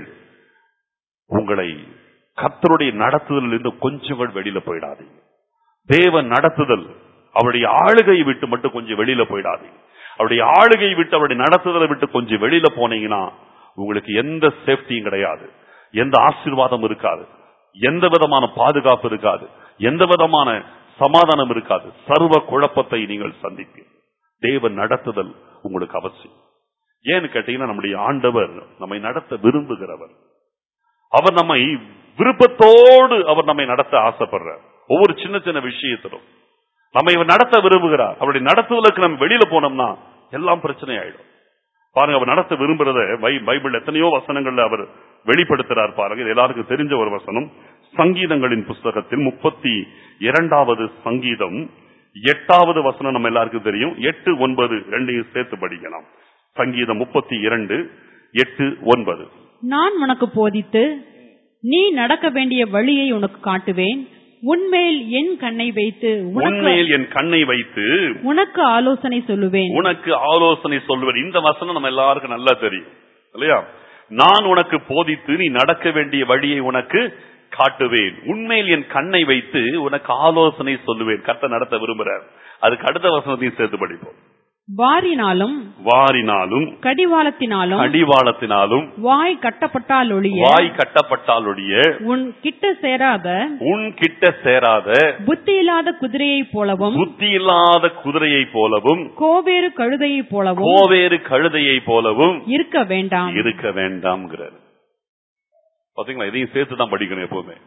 உங்களை கர்த்தருடைய நடத்துதலில் இருந்து கொஞ்சம் கூட வெளியில போயிடாதீங்க தேவ நடத்துதல் அவருடைய ஆளுகையை விட்டு மட்டும் கொஞ்சம் வெளியில போயிடாதீங்க அவருடைய ஆளுகையை விட்டு அவருடைய நடத்துதலை விட்டு கொஞ்சம் வெளியில போனீங்கன்னா உங்களுக்கு எந்த சேஃப்டியும் கிடையாது எந்த ஆசீர்வாதம் இருக்காது எந்த விதமான பாதுகாப்பு இருக்காது எந்த விதமான சமாதானம் இருக்காது சர்வ குழப்பத்தை நீங்கள் சந்திப்பீர்கள் தேவ நடத்துதல் உங்களுக்கு அவசியம் ஏன்னு கேட்டீங்கன்னா நம்முடைய ஆண்டவர் நம்மை நடத்த விரும்புகிறவர் அவர் நம்மை விருப்பத்தோடு அவர் நம்மை நடத்த ஆசைப்படுறார் ஒவ்வொரு சின்ன சின்ன விஷயத்திலும் நம்ம இவர் நடத்த விரும்புகிறார் அவருடைய நடத்துதலுக்கு நம்ம வெளியில போனோம்னா எல்லாம் பிரச்சனை ஆயிடும் பாருங்க அவர் நடத்த விரும்புறத பை- பைபிள் எத்தனையோ வசனங்கள்ல அவர் வெளிப்படுத்துறார் பாருங்க இது எல்லாருக்கும் தெரிஞ்ச ஒரு வசனம் சங்கீதங்களின் புஸ்தகத்தில் முப்பத்தி இரண்டாவது சங்கீதம் எட்டாவது வசனம் நம்ம எல்லாருக்கும் தெரியும் எட்டு ஒன்பது ரெண்டையும் சேர்த்து படிக்கலாம் சங்கீதம் முப்பத்தி இரண்டு எட்டு ஒன்பது நான் உனக்கு போதித்து நீ நடக்க வேண்டிய வழியை உனக்கு காட்டுவேன் உன்மேல் என் கண்ணை வைத்து உனக்கு உண்மையில் என் கண்ணை வைத்து உனக்கு ஆலோசனை சொல்லுவேன் உனக்கு ஆலோசனை சொல்வது இந்த வசனம் நம்ம எல்லாருக்கும் நல்லா தெரியும் இல்லையா நான் உனக்கு போதித்து நீ நடக்க வேண்டிய வழியை உனக்கு காட்டுவேன் உண்மையில் என் கண்ணை வைத்து உனக்கு ஆலோசனை சொல்லுவேன் கத்த நடத்த விரும்புறார் அதுக்கு அடுத்த வசனத்தையும் சேர்த்து படிப்போம் வாரினாலும் வாரினாலும் கடிவாளத்தினாலும் அடிவாளத்தினாலும் வாய் கட்டப்பட்டால் ஒழிய வாய் கட்டப்பட்டாலொழிய உன் கிட்ட சேராத உன் கிட்ட சேராத புத்தி இல்லாத குதிரையைப் போலவும் புத்தி இல்லாத குதிரையை போலவும் கோவேறு கழுதையைப் போலவும் கோவேறு கழுதையை போலவும் இருக்க வேண்டாம் இருக்க வேண்டாம்ங்கிறார் பாத்தீங்களா இதையும் சேர்த்து தான் படிக்கணும் எப்பவுமே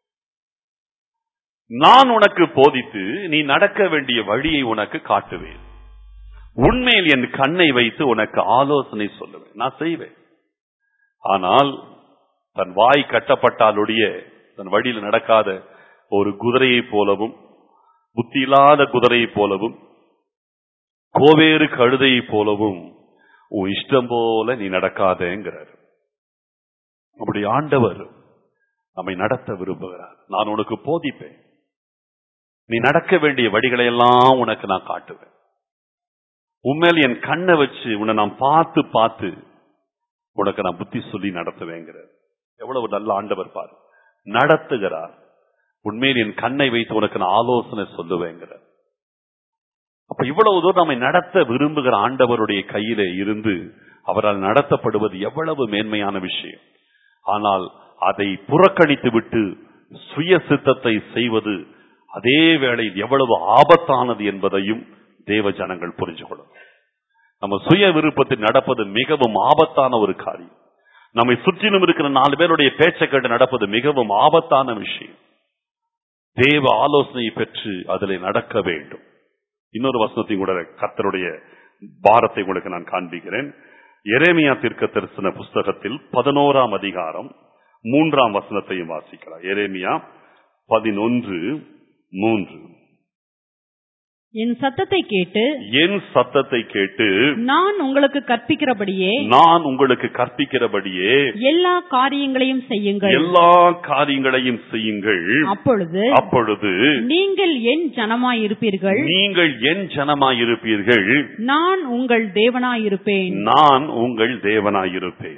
நான் உனக்கு போதித்து நீ நடக்க வேண்டிய வழியை உனக்கு காட்டுவேன் உண்மையில் என் கண்ணை வைத்து உனக்கு ஆலோசனை சொல்லுவேன் நான் செய்வேன் ஆனால் தன் வாய் கட்டப்பட்டாலுடைய தன் வழியில் நடக்காத ஒரு குதிரையைப் போலவும் புத்தி இல்லாத குதிரையைப் போலவும் கோவேறு கழுதையைப் போலவும் உன் இஷ்டம் போல நீ நடக்காதேங்கிறார் அப்படி ஆண்டவர் நம்மை நடத்த விரும்புகிறார் நான் உனக்கு போதிப்பேன் நீ நடக்க வேண்டிய வழிகளை எல்லாம் உனக்கு நான் காட்டுவேன் உண்மையில் என் கண்ணை வச்சு உன்னை நான் பார்த்து பார்த்து உனக்கு நான் புத்தி சொல்லி நடத்துவேங்கிறார் எவ்வளவு நல்ல ஆண்டவர் பாரு நடத்துகிறார் உண்மையில் என் கண்ணை வைத்து உனக்கு நான் ஆலோசனை சொல்லுவேங்கிறார் அப்ப இவ்வளவு தூரம் நம்மை நடத்த விரும்புகிற ஆண்டவருடைய கையிலே இருந்து அவரால் நடத்தப்படுவது எவ்வளவு மேன்மையான விஷயம் ஆனால் அதை புறக்கணித்து விட்டு சுய சித்தத்தை செய்வது அதே வேளையில் எவ்வளவு ஆபத்தானது என்பதையும் தேவ ஜனங்கள் புரிஞ்சு கொள்ளும் நம்ம சுய விருப்பத்தில் நடப்பது மிகவும் ஆபத்தான ஒரு காரியம் நம்மை சுற்றிலும் இருக்கிற நாலு பேருடைய பேச்சை கேட்டு நடப்பது மிகவும் ஆபத்தான விஷயம் தேவ ஆலோசனையை பெற்று அதில் நடக்க வேண்டும் இன்னொரு வசனத்தையும் கூட கர்த்தருடைய பாரத்தை உங்களுக்கு நான் காண்பிக்கிறேன் எரேமியா தீர்க்க தரிசன புஸ்தகத்தில் பதினோராம் அதிகாரம் மூன்றாம் வசனத்தையும் வாசிக்கலாம் எரேமியா பதினொன்று மூன்று என் சத்தத்தை கேட்டு என் சத்தத்தை கேட்டு நான் உங்களுக்கு கற்பிக்கிறபடியே நான் உங்களுக்கு கற்பிக்கிறபடியே எல்லா காரியங்களையும் செய்யுங்கள் எல்லா காரியங்களையும் செய்யுங்கள் அப்பொழுது அப்பொழுது நீங்கள் என் ஜனமாயிருப்பீர்கள் நீங்கள் என் ஜனமாயிருப்பீர்கள் நான் உங்கள் தேவனாயிருப்பேன் நான் உங்கள் தேவனாயிருப்பேன்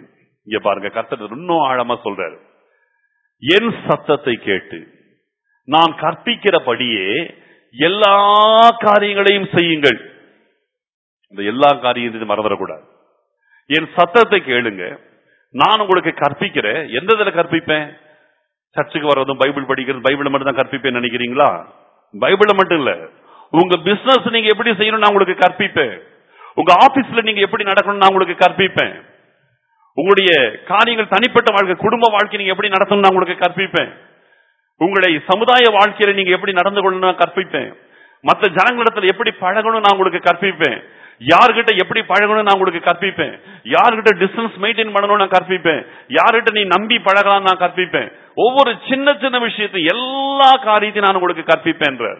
இங்க பாருங்க கர்த்தர் இன்னும் ஆழமா சொல்றாரு என் சத்தத்தை கேட்டு நான் கற்பிக்கிறபடியே எல்லா காரியங்களையும் செய்யுங்கள் இந்த எல்லா காரியத்தையும் மறந்துடக்கூடாது என் சத்தத்தை கேளுங்க நான் உங்களுக்கு கற்பிக்கிறேன் எந்த இதுல கற்பிப்பேன் சர்ச்சுக்கு வர்றதும் பைபிள் படிக்கிறது பைபிளை மட்டும் தான் கற்பிப்பேன் நினைக்கிறீங்களா பைபிளை மட்டும் இல்ல உங்க பிசினஸ் நீங்க எப்படி செய்யணும் நான் உங்களுக்கு கற்பிப்பேன் உங்க ஆபீஸ்ல நீங்க எப்படி நடக்கணும் நான் உங்களுக்கு கற்பிப்பேன் உங்களுடைய காரியங்கள் தனிப்பட்ட வாழ்க்கை குடும்ப வாழ்க்கை நீங்க எப்படி நடத்தணும் நான் உங்களுக்கு கற்பிப்பேன் உங்களை சமுதாய வாழ்க்கையில நீங்க எப்படி நடந்து கொள்ளணும் நான் கற்பிப்பேன் மற்ற ஜனங்களிடத்துல எப்படி பழகணும் நான் உங்களுக்கு கற்பிப்பேன் யார்கிட்ட எப்படி பழகணும் நான் உங்களுக்கு கற்பிப்பேன் யார்கிட்ட டிஸ்டன்ஸ் மெயின்டைன் பண்ணணும் நான் கற்பிப்பேன் யார்கிட்ட நீ நம்பி பழகலாம் நான் கற்பிப்பேன் ஒவ்வொரு சின்ன சின்ன விஷயத்தையும் எல்லா காரியத்தையும் நான் உங்களுக்கு கற்பிப்பேன்றார்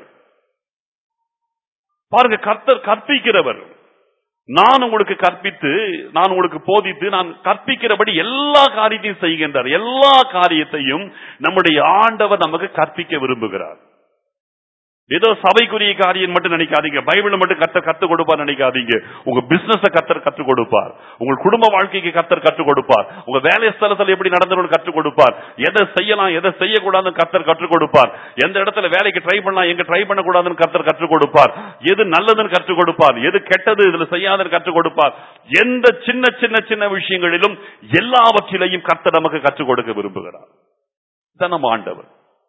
பாருங்க கர்த்தர் கற்பிக்கிறவர் நான் உங்களுக்கு கற்பித்து நான் உங்களுக்கு போதித்து நான் கற்பிக்கிறபடி எல்லா காரியத்தையும் செய்கின்றார் எல்லா காரியத்தையும் நம்முடைய ஆண்டவர் நமக்கு கற்பிக்க விரும்புகிறார் ஏதோ சபைக்குரிய காரியம் மட்டும் நினைக்காதீங்க பைபிளை மட்டும் கத்தர் கற்றுக் கொடுப்பார் நினைக்காதீங்க உங்க பிசினஸ் கத்தர் கற்றுக் கொடுப்பார் உங்கள் குடும்ப வாழ்க்கைக்கு கத்தர் கற்றுக் கொடுப்பார் உங்க வேலை ஸ்தலத்தில் எப்படி நடந்தவர்கள் கற்றுக் கொடுப்பார் எதை செய்யலாம் எதை செய்யக்கூடாதுன்னு கத்தர் கற்றுக் கொடுப்பார் எந்த இடத்துல வேலைக்கு ட்ரை பண்ணலாம் எங்க ட்ரை பண்ணக்கூடாதுன்னு கத்தர் கற்றுக் கொடுப்பார் எது நல்லதுன்னு கற்றுக் கொடுப்பார் எது கெட்டது இதுல செய்யாதுன்னு கற்றுக் கொடுப்பார் எந்த சின்ன சின்ன சின்ன விஷயங்களிலும் எல்லாவற்றிலையும் கத்தர் நமக்கு கற்றுக் கொடுக்க விரும்புகிறார் இதான் நம்ம ஆண்டவர்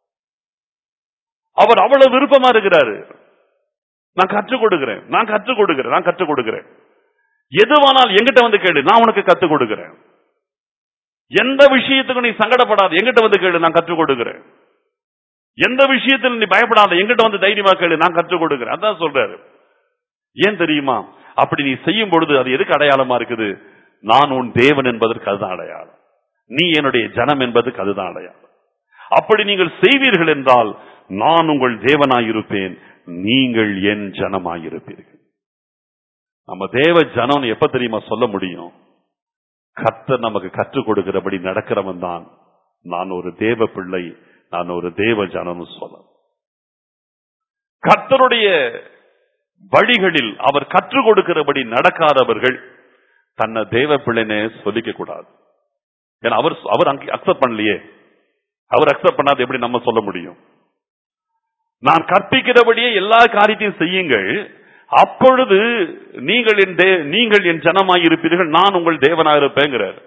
அவர் அவ்வளவு விருப்பமா இருக்கிறாரு நான் கற்றுக் கொடுக்கிறேன் நான் கற்றுக் கொடுக்கிறேன் நான் கற்றுக் கொடுக்கிறேன் எதுவானால் எங்கிட்ட வந்து கேளு நான் உனக்கு கற்றுக் கொடுக்கிறேன் எந்த விஷயத்துக்கும் நீ சங்கடப்படாத எங்கிட்ட வந்து கேளு நான் கற்றுக் கொடுக்கிறேன் எந்த விஷயத்தில் நீ பயப்படாத எங்கிட்ட வந்து தைரியமா கேளு நான் கற்றுக் கொடுக்கிறேன் அதான் சொல்றாரு ஏன் தெரியுமா அப்படி நீ செய்யும் பொழுது அது எதுக்கு அடையாளமா இருக்குது நான் உன் தேவன் என்பதற்கு அதுதான் அடையாளம் நீ என்னுடைய ஜனம் என்பதற்கு அதுதான் அடையாளம் அப்படி நீங்கள் செய்வீர்கள் என்றால் நான் உங்கள் தேவனாயிருப்பேன் நீங்கள் என் ஜனமாயிருப்பீர்கள் நம்ம தேவ ஜனம் எப்ப தெரியுமா சொல்ல முடியும் கர்த்தர் நமக்கு கற்றுக் கொடுக்கிறபடி நடக்கிறவன் தான் நான் ஒரு தேவ பிள்ளை நான் ஒரு தேவ ஜனம் சொல்ல கர்த்தருடைய வழிகளில் அவர் கற்றுக் கொடுக்கிறபடி நடக்காதவர்கள் தன்னை தேவ பிள்ளைனே சொல்லிக்க கூடாது ஏன்னா அவர் அவர் அக்செப்ட் பண்ணலையே அவர் அக்செப்ட் பண்ணாத எப்படி நம்ம சொல்ல முடியும் நான் கற்பிக்கிறபடியே எல்லா காரியத்தையும் செய்யுங்கள் அப்பொழுது நீங்கள் என் தே- நீங்கள் என் ஜனமாய் இருப்பீர்கள் நான் உங்கள் தேவனாயிருப்பேங்கிறார்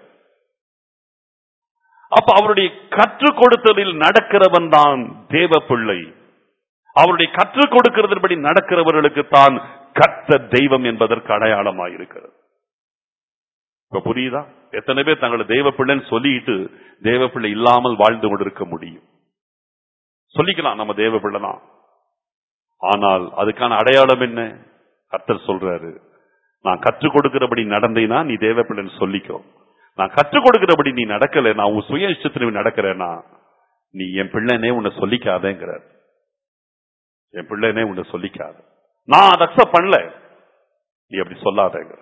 அப்ப அவருடைய கற்றுக் கொடுத்தலில் நடக்கிறவன் தான் தேவ பிள்ளை அவருடைய கற்றுக் கொடுக்கிறதன்படி நடக்கிறவர்களுக்கு தான் கத்த தெய்வம் என்பதற்கு அடையாளமாயிருக்கிறது இப்ப புரியுதா எத்தனை பேர் தங்களை தெய்வ பிள்ளைன்னு சொல்லிட்டு தேவ பிள்ளை இல்லாமல் வாழ்ந்து கொண்டிருக்க முடியும் சொல்லிக்கலாம் நம்ம தேவ பிள்ளை தான் ஆனால் அதுக்கான அடையாளம் என்ன கர்த்தர் சொல்றாரு நான் கற்றுக் கொடுக்கிறபடி நடந்தேனா நீ தேவ பிள்ளைன்னு சொல்லிக்கோ நான் கற்றுக் கொடுக்கிறபடி நீ நடக்கல நான் உன் சுய இஷ்டத்துல நீ நடக்கிறேன்னா நீ என் பிள்ளைனே உன்னை சொல்லிக்காதேங்கிறார் என் பிள்ளைனே உன்னை சொல்லிக்காத நான் அதை அக்செப்ட் பண்ணல நீ அப்படி சொல்லாதேங்கிற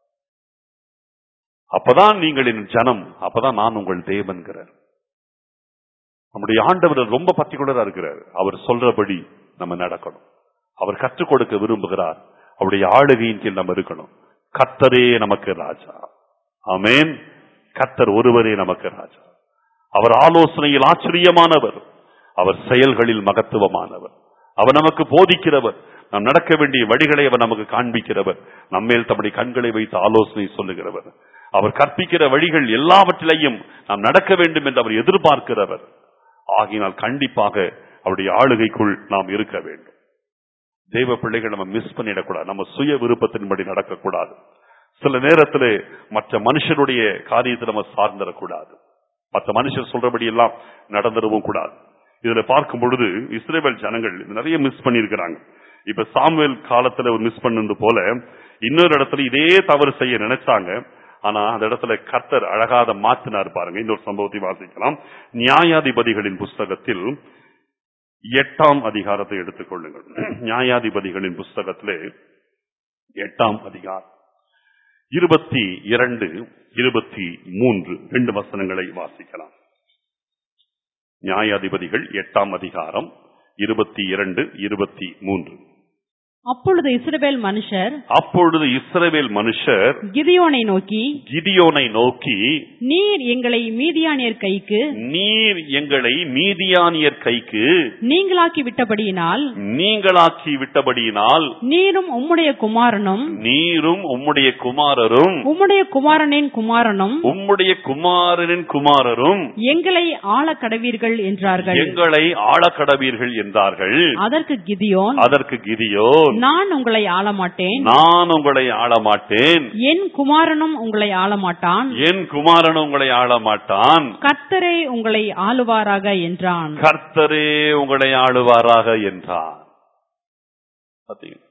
அப்பதான் நீங்கள் என் ஜனம் அப்பதான் நான் உங்கள் தேவன்கிறார் நம்முடைய ஆண்டவர் ரொம்ப பர்டிகுலரா இருக்கிறார் அவர் சொல்றபடி நம்ம நடக்கணும் அவர் கற்றுக் கொடுக்க விரும்புகிறார் அவருடைய ஆளுகையின் கீழ் நம்ம இருக்கணும் கத்தரே நமக்கு ராஜா ஆமென் கத்தர் ஒருவரே நமக்கு ராஜா அவர் ஆலோசனையில் ஆச்சரியமானவர் அவர் செயல்களில் மகத்துவமானவர் அவர் நமக்கு போதிக்கிறவர் நாம் நடக்க வேண்டிய வழிகளை அவர் நமக்கு காண்பிக்கிறவர் நம்மேல் தம்முடைய கண்களை வைத்து ஆலோசனை சொல்லுகிறவர் அவர் கற்பிக்கிற வழிகள் எல்லாவற்றிலையும் நாம் நடக்க வேண்டும் என்று அவர் எதிர்பார்க்கிறவர் ஆகினால் கண்டிப்பாக அவருடைய ஆளுகைக்குள் நாம் இருக்க வேண்டும் தெய்வ பிள்ளைகள் நம்ம மிஸ் பண்ணிடக்கூடாது நம்ம சுய விருப்பத்தின்படி நடக்கக்கூடாது சில நேரத்திலே மற்ற மனுஷனுடைய காரியத்தை நம்ம சார்ந்திடக்கூடாது மற்ற மனுஷர் சொல்றபடி எல்லாம் நடந்துடவும் கூடாது இதுல பார்க்கும் பொழுது இஸ்ரேல் ஜனங்கள் நிறைய மிஸ் பண்ணியிருக்கிறாங்க இப்ப சாமுவேல் காலத்துல ஒரு மிஸ் பண்ணது போல இன்னொரு இடத்துல இதே தவறு செய்ய நினைச்சாங்க ஆனா அந்த இடத்துல கர்த்தர் அழகாத மாத்தினார் பாருங்க இன்னொரு சம்பவத்தை வாசிக்கலாம் நியாயாதிபதிகளின் புஸ்தகத்தில் எட்டாம் அதிகாரத்தை எடுத்துக்கொள்ளுங்கள் நியாயாதிபதிகளின் புஸ்தகத்திலே எட்டாம் அதிகாரம் இருபத்தி இரண்டு இருபத்தி மூன்று ரெண்டு வசனங்களை வாசிக்கலாம் நியாயாதிபதிகள் எட்டாம் அதிகாரம் இருபத்தி இரண்டு இருபத்தி மூன்று அப்பொழுது இஸ்ரவேல் மனுஷர் அப்பொழுது இஸ்ரவேல் மனுஷர் கிதியோனை நோக்கி கிதியோனை நோக்கி நீர் எங்களை மீதியானியர் கைக்கு நீர் எங்களை மீதியானியர் கைக்கு நீங்களாக்கி விட்டபடியினால் நீங்களாக்கி விட்டபடியினால் நீரும் உம்முடைய குமாரனும் நீரும் உம்முடைய குமாரரும் உம்முடைய குமாரனின் குமாரனும் உம்முடைய குமாரனின் குமாரரும் எங்களை ஆள கடவீர்கள் என்றார்கள் எங்களை ஆளக்கடவீர்கள் என்றார்கள் அதற்கு கிதியோன் அதற்கு கிதியோன் நான் உங்களை ஆளமாட்டேன் நான் உங்களை ஆளமாட்டேன் என் குமாரனும் உங்களை ஆளமாட்டான் என் குமாரன் உங்களை ஆளமாட்டான் கர்த்தரே உங்களை ஆளுவாராக என்றான் கர்த்தரே உங்களை ஆளுவாராக என்றார் பாத்தீங்களா?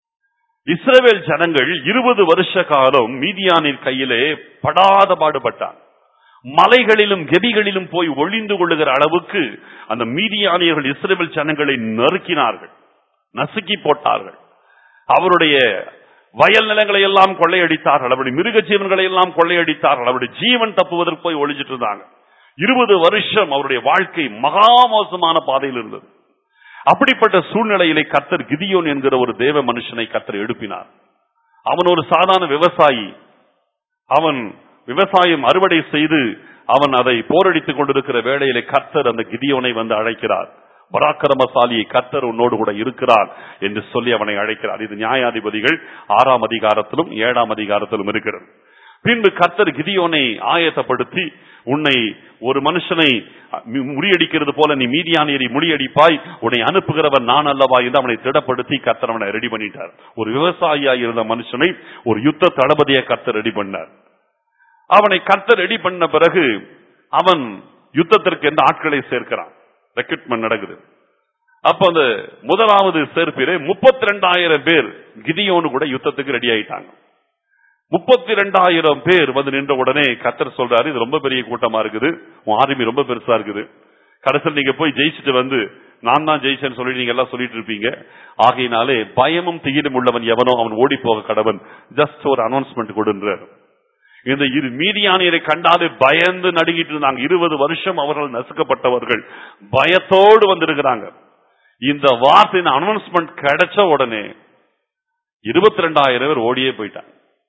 இஸ்ரவேல் ஜனங்கள் இருபது வருஷ காலம் மீதியானின் கையிலே படாத பாடுபட்டார் மலைகளிலும் கெபிகளிலும் போய் ஒளிந்து கொள்ளுகிற அளவுக்கு அந்த மீதியானியர்கள் இஸ்ரவேல் ஜனங்களை நறுக்கினார்கள் நசுக்கி போட்டார்கள் அவருடைய வயல் நிலங்களை எல்லாம் கொள்ளையடித்தார்கள் அவருடைய மிருக ஜீவன்களை எல்லாம் கொள்ளையடித்தார்கள் அவருடைய ஜீவன் தப்புவதற்கு போய் ஒளிஞ்சிட்டு இருந்தாங்க இருபது வருஷம் அவருடைய வாழ்க்கை மகா மோசமான பாதையில் இருந்தது அப்படிப்பட்ட சூழ்நிலையிலே கத்தர் கிதியோன் என்கிற ஒரு தேவ மனுஷனை கத்தர் எழுப்பினார் அவன் ஒரு சாதாரண விவசாயி அவன் விவசாயம் அறுவடை செய்து அவன் அதை போரடித்துக் கொண்டிருக்கிற வேளையிலே கர்த்தர் அந்த கிதியோனை வந்து அழைக்கிறார் பராக்கிரமசாலியை கர்த்தர் உன்னோடு கூட இருக்கிறார் என்று சொல்லி அவனை அழைக்கிறார் இது நியாயாதிபதிகள் ஆறாம் அதிகாரத்திலும் ஏழாம் அதிகாரத்திலும் இருக்கிறது பின்பு கர்த்தர் கிதியோனை ஆயத்தப்படுத்தி உன்னை ஒரு மனுஷனை மு- முறியடிக்கிறது போல நீ மீதியானியரை முறியடிப்பாய் உன்னை அனுப்புகிறவன் நான் அல்லவா என்று அவனை திடப்படுத்தி கர்த்தர் அவனை ரெடி பண்ணிட்டார் ஒரு விவசாயியா இருந்த மனுஷனை ஒரு யுத்த தளபதியை கர்த்தர் ரெடி பண்ணார் அவனை கர்த்தர் ரெடி பண்ண பிறகு அவன் யுத்தத்திற்கு எந்த ஆட்களை சேர்க்கிறான் ரெக்ரூட்மெண்ட் நடக்குது அப்ப அந்த முதலாவது சேர்ப்பிலே முப்பத்தி ரெண்டாயிரம் பேர் கிதியோனு கூட யுத்தத்துக்கு ரெடி ஆயிட்டாங்க முப்பத்தி ரெண்டாயிரம் பேர் வந்து நின்ற உடனே கத்தர் சொல்றாரு இது ரொம்ப பெரிய கூட்டமா இருக்குது உன் ஆர்மி ரொம்ப பெருசா இருக்குது கடைசியில் நீங்க போய் ஜெயிச்சுட்டு வந்து நான் தான் ஜெயிச்சேன்னு சொல்லி நீங்க எல்லாம் சொல்லிட்டு இருப்பீங்க ஆகையினாலே பயமும் திகிலும் உள்ளவன் எவனோ அவன் ஓடி போக கடவன் ஜஸ்ட் ஒரு அனௌன்ஸ்மெண்ட் கொடுன்றார் இந்த இரு மீதியானியரை கண்டாலே பயந்து நடுங்கிட்டு இருந்தாங்க இருபது வருஷம் அவர்கள் நசுக்கப்பட்டவர்கள் பயத்தோடு வந்திருக்கிறாங்க இந்த வார்த்தை அனௌன்ஸ்மெண்ட் கிடைச்ச உடனே இருபத்தி ரெண்டாயிரம் பேர் ஓடியே போயிட்டாங்க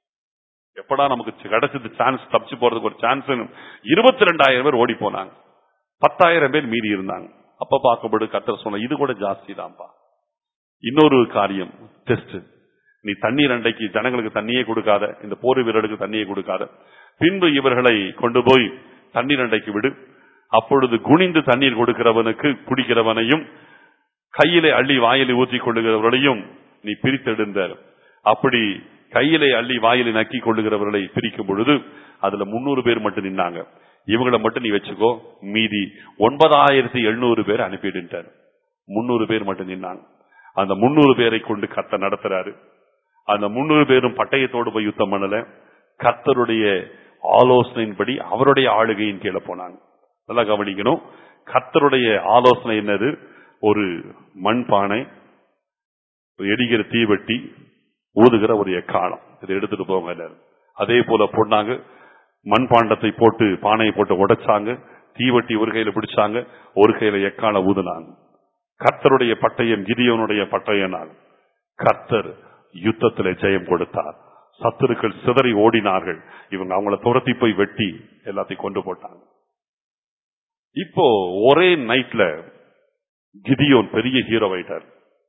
எப்படா நமக்கு கிடைச்சது சான்ஸ் தப்பிச்சு போறதுக்கு ஒரு சான்ஸ் இருபத்தி ரெண்டாயிரம் பேர் ஓடி போனாங்க பத்தாயிரம் பேர் மீறி இருந்தாங்க அப்ப பார்க்கும்போது கத்தர் சொன்ன இது கூட ஜாஸ்தி தான்ப்பா இன்னொரு காரியம் டெஸ்ட் நீ தண்ணீர் அண்டைக்கு ஜனங்களுக்கு தண்ணியே கொடுக்காத இந்த போர் வீரர்களுக்கு தண்ணியே கொடுக்காத பின்பு இவர்களை கொண்டு போய் தண்ணீர் அண்டைக்கு விடு அப்பொழுது குனிந்து தண்ணீர் கொடுக்கிறவனுக்கு குடிக்கிறவனையும் கையிலே அள்ளி வாயிலை ஊற்றிக் கொள்ளுகிறவர்களையும் நீ பிரித்தெடுந்தார் அப்படி கையிலே அள்ளி வாயிலை நக்கி கொள்ளுகிறவர்களை பிரிக்கும் பொழுது அதுல முன்னூறு பேர் மட்டும் நின்னாங்க இவங்களை மட்டும் நீ வச்சுக்கோ மீதி ஒன்பதாயிரத்தி எழுநூறு பேர் அனுப்பிடுட்டார் முன்னூறு பேர் மட்டும் நின்னாங்க அந்த முன்னூறு பேரை கொண்டு கத்த நடத்துறாரு அந்த முன்னூறு பேரும் பட்டயத்தோடு போய் யுத்தம் பண்ணல கர்த்தருடைய ஆலோசனையின்படி அவருடைய ஆளுகையின் கீழே போனாங்க நல்லா கவனிக்கணும் கர்த்தருடைய ஆலோசனை என்னது ஒரு மண் பானை எரிகிற தீவெட்டி ஊதுகிற ஒரு எக்காலம் இதை எடுத்துட்டு போங்க எல்லாரும். அதே போல போட்டாங்க மண்பாண்டத்தை போட்டு பானையை போட்டு உடைச்சாங்க தீவெட்டி ஒரு கையில பிடிச்சாங்க ஒரு கையில எக்கால ஊதுனாங்க கர்த்தருடைய பட்டயம் கிதியோனுடைய பட்டயம் கர்த்தர் யுத்தத்திலே ஜெயம் கொடுத்தார் சத்துருக்கள் சிதறி ஓடினார்கள் இவங்க அவங்கள துரத்தி போய் வெட்டி எல்லாத்தையும் கொண்டு போட்டாங்க இப்போ ஒரே நைட்ல கிதியோன் பெரிய ஹீரோ ஆயிட்டார்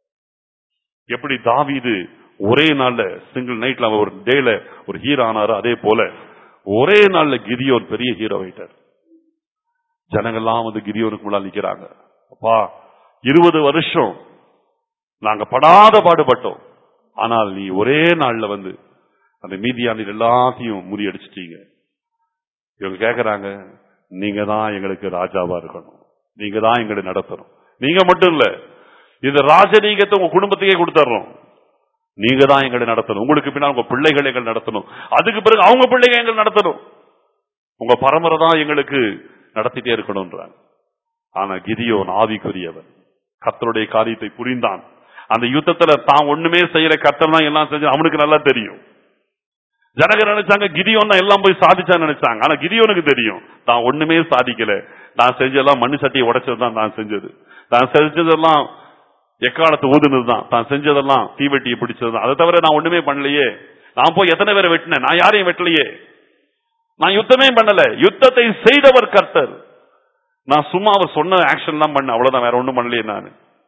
எப்படி தாவீது ஒரே நாள்ல சிங்கிள் நைட்ல அவன் ஒரு டேல ஒரு ஹீரோ ஆனாரோ அதே போல ஒரே நாள்ல கிதியோன் பெரிய ஹீரோ ஆயிட்டார் ஜனங்கள்லாம் வந்து கிதியோனுக்கு முன்னாடி நிக்கிறாங்க அப்பா இருபது வருஷம் நாங்க படாத பாடுபட்டோம் ஆனால் நீ ஒரே நாள்ல வந்து அந்த மீதியான எல்லாத்தையும் முறியடிச்சிட்டீங்க இவங்க கேக்குறாங்க நீங்க தான் எங்களுக்கு ராஜாவா இருக்கணும் நீங்க தான் எங்களை நடத்தணும் நீங்க மட்டும் இல்ல இந்த ராஜரீகத்தை உங்க குடும்பத்துக்கே கொடுத்துறோம் நீங்க தான் எங்களை நடத்தணும் உங்களுக்கு பின்னால் உங்க பிள்ளைகளை எங்களை நடத்தணும் அதுக்கு பிறகு அவங்க பிள்ளைங்க எங்களை நடத்தணும் உங்க பரம்பரை தான் எங்களுக்கு நடத்திட்டே இருக்கணும்ன்றாங்க ஆனா கிதியோன் ஆவிக்குரியவன் கர்த்தருடைய காரியத்தை புரிந்தான் அந்த யுத்தத்துல தான் ஒண்ணுமே செய்யற கர்த்தர் தான் எல்லாம் செஞ்சு அவனுக்கு நல்லா தெரியும் ஜனகர் நினைச்சாங்க கிதியோன் தான் எல்லாம் போய் சாதிச்சான்னு நினைச்சாங்க ஆனா கிதியோனுக்கு தெரியும் தான் ஒண்ணுமே சாதிக்கல நான் செஞ்சதெல்லாம் மண்ணு சட்டியை உடைச்சது தான் நான் செஞ்சது நான் செஞ்சதெல்லாம் எக்காலத்து ஊதுனது தான் தான் செஞ்சதெல்லாம் தீவெட்டியை பிடிச்சதுதான் அதை தவிர நான் ஒண்ணுமே பண்ணலையே நான் போய் எத்தனை பேரை வெட்டினேன் நான் யாரையும் வெட்டலையே நான் யுத்தமே பண்ணல யுத்தத்தை செய்தவர் கர்த்தர் நான் சும்மா அவர் சொன்ன ஆக்ஷன் தான் பண்ண அவ்வளவுதான் வேற ஒண்ணும் பண்ணலையே நான்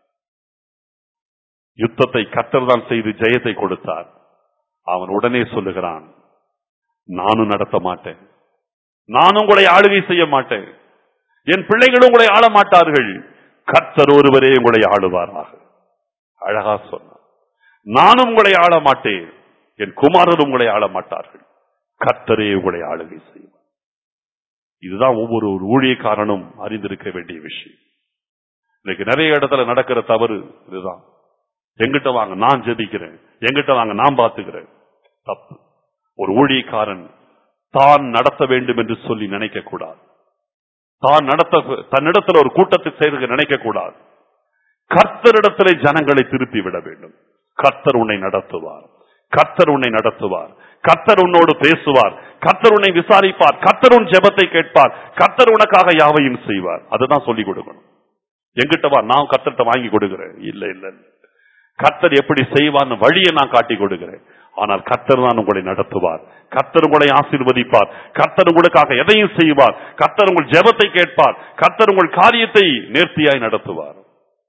யுத்தத்தை கர்த்தர் தான் செய்து ஜெயத்தை கொடுத்தார் அவன் உடனே சொல்லுகிறான் நானும் நடத்த மாட்டேன் நானும் உங்களை ஆளுகை செய்ய மாட்டேன் என் பிள்ளைகளும் உங்களை ஆள மாட்டார்கள் கர்த்தர் ஒருவரே உங்களை ஆளுவாராக அழகா சொன்னார் நானும் உங்களை ஆள மாட்டேன் என் குமாரரும் உங்களை ஆள மாட்டார்கள் கர்த்தரே உங்களை ஆளுகை செய்வார் இதுதான் ஒவ்வொரு ஒரு ஊழியக்காரனும் அறிந்திருக்க வேண்டிய விஷயம் இன்னைக்கு நிறைய இடத்துல நடக்கிற தவறு இதுதான் எங்கிட்ட வாங்க நான் ஜெபிக்கிறேன் எங்கிட்ட வாங்க நான் பார்த்துக்கிறேன் தப்பு ஒரு ஊழியக்காரன் தான் நடத்த வேண்டும் என்று சொல்லி நினைக்க கூடாது தான் நடத்த தன்னிடத்தில் ஒரு கூட்டத்தை செய்து நினைக்க கூடாது கர்த்தரிடத்திலே ஜனங்களை திருப்பி விட வேண்டும் கர்த்தர் உன்னை நடத்துவார் கர்த்தர் உன்னை நடத்துவார் கர்த்தர் உன்னோடு பேசுவார் கர்த்தர் உன்னை விசாரிப்பார் கர்த்தர் உன் ஜெபத்தை கேட்பார் கர்த்தர் உனக்காக யாவையும் செய்வார் அதுதான் சொல்லிக் கொடுக்கணும் எங்கிட்ட வா நான் கர்த்தர்கிட்ட வாங்கி கொடுக்கிறேன் இல்ல இல்ல இல்ல. கர்த்தர் எப்படி செய்வார்னு வழியை நான் காட்டி கொடுக்கிறேன் ஆனால் கர்த்தர் தான் உங்களை நடத்துவார் கர்த்தர் உங்களை ஆசீர்வதிப்பார் கர்த்தர் உங்களுக்காக எதையும் செய்வார் கர்த்தர் உங்கள் ஜெபத்தை கேட்பார் கர்த்தர் உங்கள் காரியத்தை நேர்த்தியாய் நடத்துவார்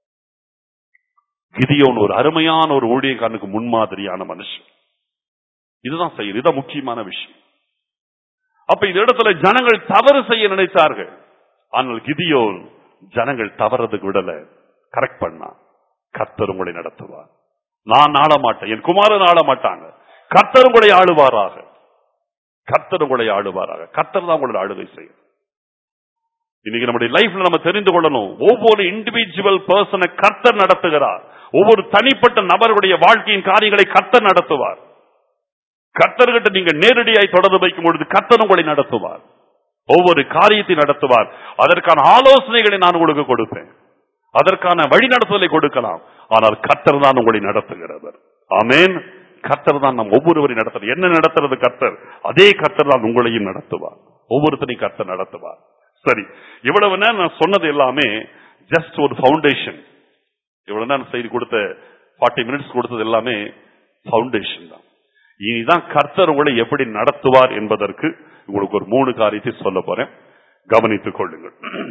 கிதியோன் ஒரு அருமையான ஒரு ஊழியக்காரனுக்கு முன்மாதிரியான மனுஷன் இதுதான் செய்யுது இதுதான் முக்கியமான விஷயம் அப்ப இந்த இடத்துல ஜனங்கள் தவறு செய்ய நினைத்தார்கள் ஆனால் கிதியோன் ஜனங்கள் தவறதுக்கு விடல கரெக்ட் பண்ணா கர்த்தர் உங்களை நடத்துவார் நான் ஆள மாட்டேன் என் குமாரன் ஆள மாட்டாங்க கர்த்தர் உங்களை ஆளுவாராக கர்த்தர் உங்களை ஆளுவாராக கர்த்தர் தான் உங்களை ஆளுகை செய்யும் இன்னைக்கு நம்முடைய லைஃப்ல நம்ம தெரிந்து கொள்ளணும் ஒவ்வொரு இண்டிவிஜுவல் பர்சனை கர்த்தர் நடத்துகிறார் ஒவ்வொரு தனிப்பட்ட நபருடைய வாழ்க்கையின் காரியங்களை கர்த்தர் நடத்துவார் கர்த்தர்கிட்ட நீங்க நேரடியாய் தொடர்பு வைக்கும் பொழுது கர்த்தர் உங்களை நடத்துவார் ஒவ்வொரு காரியத்தை நடத்துவார் அதற்கான ஆலோசனைகளை நான் உங்களுக்கு கொடுப்பேன் அதற்கான வழி நடத்துதலை கொடுக்கலாம் ஆனால் கர்த்தர் தான் உங்களை நடத்துகிறவர் ஆமேன் கர்த்தர் தான் நம் ஒவ்வொருவரையும் நடத்துறது என்ன நடத்துறது கர்த்தர் அதே கர்த்தர் தான் உங்களையும் நடத்துவார் ஒவ்வொருத்தரையும் கர்த்தர் நடத்துவார் சரி இவ்வளவு நேரம் நான் சொன்னது எல்லாமே ஜஸ்ட் ஒரு ஃபவுண்டேஷன் இவ்வளவு நேரம் செய்தி கொடுத்த ஃபார்ட்டி மினிட்ஸ் கொடுத்தது எல்லாமே ஃபவுண்டேஷன் தான் இனிதான் கர்த்தர் உங்களை எப்படி நடத்துவார் என்பதற்கு உங்களுக்கு ஒரு மூணு காரியத்தை சொல்ல போறேன் கவனித்துக் கொள்ளுங்கள்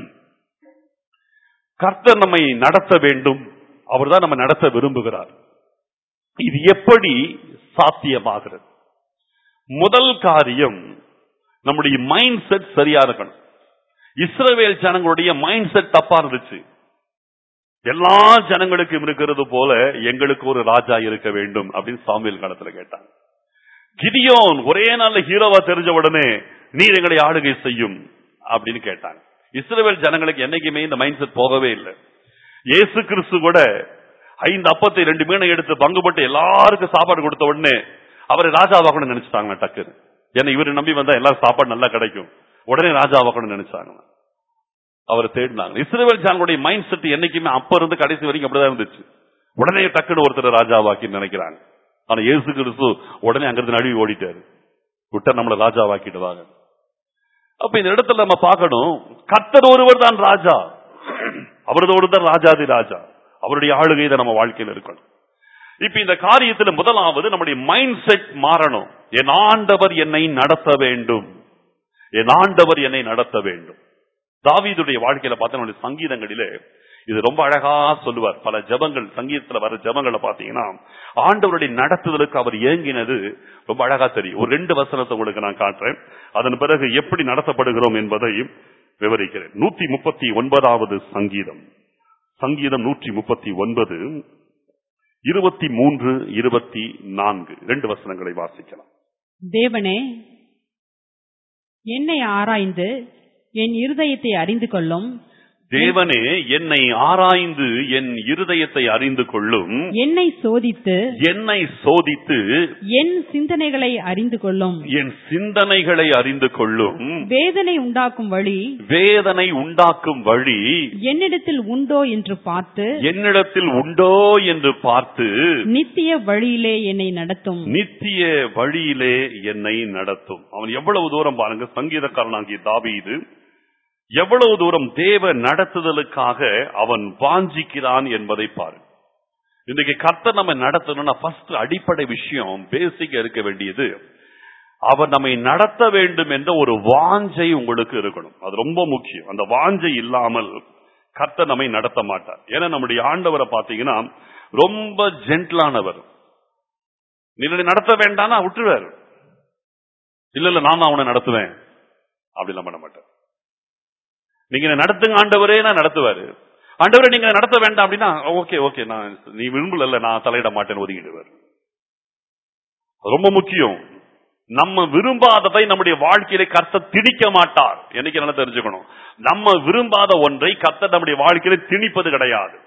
கர்த்தர் நம்மை நடத்த வேண்டும் அவர்தான் நம்ம நடத்த விரும்புகிறார் இது எப்படி சாத்தியமாகிறது முதல் காரியம் நம்முடைய மைண்ட் செட் சரியா இருக்கணும் இஸ்ரவேல் ஜனங்களுடைய மைண்ட் செட் தப்பா இருந்துச்சு எல்லா ஜனங்களுக்கும் இருக்கிறது போல எங்களுக்கு ஒரு ராஜா இருக்க வேண்டும் அப்படின்னு சாமியல் காலத்துல கேட்டாங்க கிதியோன் ஒரே நாள்ல ஹீரோவா தெரிஞ்ச உடனே நீர் எங்களை ஆளுகை செய்யும் அப்படின்னு கேட்டாங்க இஸ்ரவேல் ஜனங்களுக்கு என்னைக்குமே இந்த மைண்ட் செட் போகவே இல்லை இயேசு கிறிஸ்து கூட ஐந்து அப்பத்தை ரெண்டு மீனை எடுத்து பங்குபட்டு எல்லாருக்கும் சாப்பாடு கொடுத்த உடனே அவரை ராஜாவாக்கணும்னு நினைச்சிட்டாங்க டக்குன்னு ஏன்னா இவரு நம்பி வந்தா எல்லாரும் சாப்பாடு நல்லா கிடைக்கும் உடனே ராஜாவாக்கணும்னு நினைச்சாங்க அவரை தேடினாங்க இஸ்ரேல் ஜானுடைய மைண்ட் செட் என்னைக்குமே அப்ப இருந்து கடைசி வரைக்கும் அப்படிதான் இருந்துச்சு உடனே டக்குன்னு ஒருத்தர் ராஜாவாக்கி நினைக்கிறாங்க ஆனா இயேசு கிறிஸ்து உடனே அங்கிருந்து நழுவி ஓடிட்டாரு விட்ட நம்மள ராஜாவாக்கிடுவாங்க அப்ப இந்த இடத்துல நம்ம பார்க்கணும் கத்தர் ஒருவர் தான் ராஜா அவரது ஒரு தான் ராஜாதி ராஜா அவருடைய ஆளுகை தான் நம்ம வாழ்க்கையில் இருக்கணும் இப்ப இந்த காரியத்துல முதலாவது நம்முடைய மைண்ட் செட் மாறணும் என் ஆண்டவர் என்னை நடத்த வேண்டும் என் ஆண்டவர் என்னை நடத்த வேண்டும் தாவீதுடைய வாழ்க்கையில பார்த்தா நம்முடைய சங்கீதங்களிலே இது ரொம்ப அழகா சொல்லுவார் பல ஜபங்கள் சங்கீதத்துல வர ஜபங்களை பாத்தீங்கன்னா ஆண்டவருடைய நடத்துதலுக்கு அவர் ஏங்கினது ரொம்ப அழகா தெரியும் ஒரு ரெண்டு வசனத்தை உங்களுக்கு நான் காட்டுறேன் அதன் பிறகு எப்படி நடத்தப்படுகிறோம் என்பதை விவரிக்கிறேன் நூத்தி முப்பத்தி ஒன்பதாவது சங்கீதம் சங்கீதம் நூற்றி முப்பத்தி ஒன்பது இருபத்தி மூன்று இருபத்தி நான்கு ரெண்டு வசனங்களை வாசிக்கலாம் தேவனே என்னை ஆராய்ந்து என் இருதயத்தை அறிந்து கொள்ளும் தேவனே என்னை ஆராய்ந்து என் இருதயத்தை அறிந்து கொள்ளும் என்னை சோதித்து என்னை சோதித்து என் சிந்தனைகளை அறிந்து கொள்ளும் என் சிந்தனைகளை அறிந்து கொள்ளும் வேதனை உண்டாக்கும் வழி வேதனை உண்டாக்கும் வழி என்னிடத்தில் உண்டோ என்று பார்த்து என்னிடத்தில் உண்டோ என்று பார்த்து நித்திய வழியிலே என்னை நடத்தும் நித்திய வழியிலே என்னை நடத்தும் அவன் எவ்வளவு தூரம் பாருங்க சங்கீதக்காரனாகிய தாவீது எவ்வளவு தூரம் தேவ நடத்துதலுக்காக அவன் வாஞ்சிக்கிறான் என்பதை பாரு இன்னைக்கு கர்த்தர் நம்ம நடத்தணும்னா ஃபர்ஸ்ட் அடிப்படை விஷயம் பேசிக்கா இருக்க வேண்டியது அவர் நம்மை நடத்த வேண்டும் என்ற ஒரு வாஞ்சை உங்களுக்கு இருக்கணும் அது ரொம்ப முக்கியம் அந்த வாஞ்சை இல்லாமல் கர்த்தர் நம்மை நடத்த மாட்டார் ஏன்னா நம்முடைய ஆண்டவரை பாத்தீங்கன்னா ரொம்ப ஜென்டிலானவர் நீ என்னை நடத்த வேண்டாம்னா விட்டுருவார் இல்ல இல்ல நான் தான் அவனை நடத்துவேன் அப்படிலாம் பண்ண மாட்டார் நீங்க என்னை நடத்துங்க ஆண்டவரே நான் நடத்துவாரு ஆண்டவரே நீங்க நடத்த வேண்டாம் அப்படின்னா ஓகே ஓகே நான் நீ விரும்பல நான் தலையிட மாட்டேன்னு ஒதுங்கிடுவார் ரொம்ப முக்கியம் நம்ம விரும்பாததை நம்முடைய வாழ்க்கையில கர்த்த திணிக்க மாட்டார் என்னைக்கு நல்லா தெரிஞ்சுக்கணும் நம்ம விரும்பாத ஒன்றை கர்த்த நம்முடைய வாழ்க்கையில திணிப்பது கிடையாது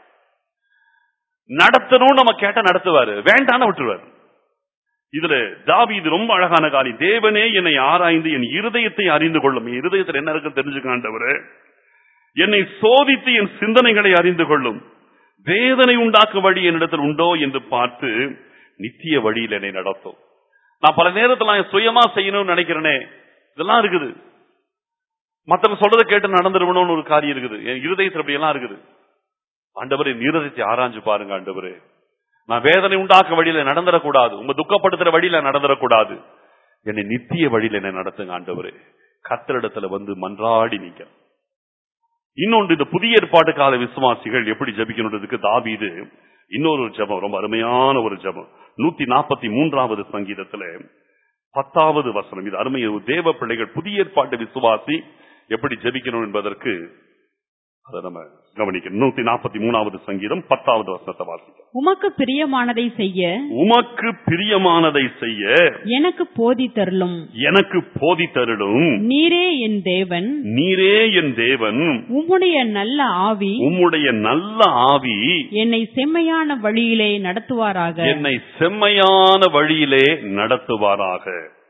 நடத்தணும் நம்ம கேட்ட நடத்துவாரு வேண்டான்னு விட்டுருவாரு இதுல தாவி இது ரொம்ப அழகான காரி தேவனே என்னை ஆராய்ந்து என் இருதயத்தை அறிந்து கொள்ளும் என் இருதயத்தில் என்ன இருக்கு தெரிஞ்சுக்காண்டவரு என்னை சோதித்து என் சிந்தனைகளை அறிந்து கொள்ளும் வேதனை உண்டாக்கும் வழி என்னிடத்தில் உண்டோ என்று பார்த்து நித்திய வழியில் என்னை நடத்தும் நான் பல நேரத்தில் நான் சுயமா செய்யணும்னு நினைக்கிறேனே இதெல்லாம் இருக்குது மத்தவங்க சொல்றதை கேட்டு நடந்துருவணும்னு ஒரு காரியம் இருக்குது என் இருதயத்தில் அப்படி எல்லாம் இருக்குது ஆண்டவர் என் இருதயத்தை ஆராய்ஞ்சு பாருங்க ஆண்டவரே நான் வேதனை உண்டாக்க வழியில நடந்துடக்கூடாது உங்க துக்கப்படுத்துற வழியில நடந்துடக்கூடாது என்னை நித்திய வழியில என்னை நடத்துங்க ஆண்டவரே கத்தரிடத்துல வந்து மன்றாடி நீங்க இன்னொன்று இந்த புதிய ஏற்பாட்டு கால விசுவாசிகள் எப்படி ஜபிக்கணுன்றதுக்கு தாவீது இன்னொரு ஜபம் ரொம்ப அருமையான ஒரு ஜபம் நூத்தி நாற்பத்தி மூன்றாவது சங்கீதத்துல பத்தாவது வசனம் இது அருமை தேவ பிள்ளைகள் புதிய ஏற்பாட்டு விசுவாசி எப்படி ஜபிக்கணும் என்பதற்கு அதை நம்ம கவனிக்கணும் நூத்தி நாற்பத்தி மூணாவது சங்கீதம் பத்தாவது வசனத்தை வாசிக்க உமக்கு பிரியமானதை செய்ய உமக்கு பிரியமானதை செய்ய எனக்கு போதித்தருளும் எனக்கு போதித்தருளும் நீரே என் தேவன் நீரே என் தேவன் உம்முடைய நல்ல ஆவி உம்முடைய நல்ல ஆவி என்னை செம்மையான வழியிலே நடத்துவாராக என்னை செம்மையான வழியிலே நடத்துவாராக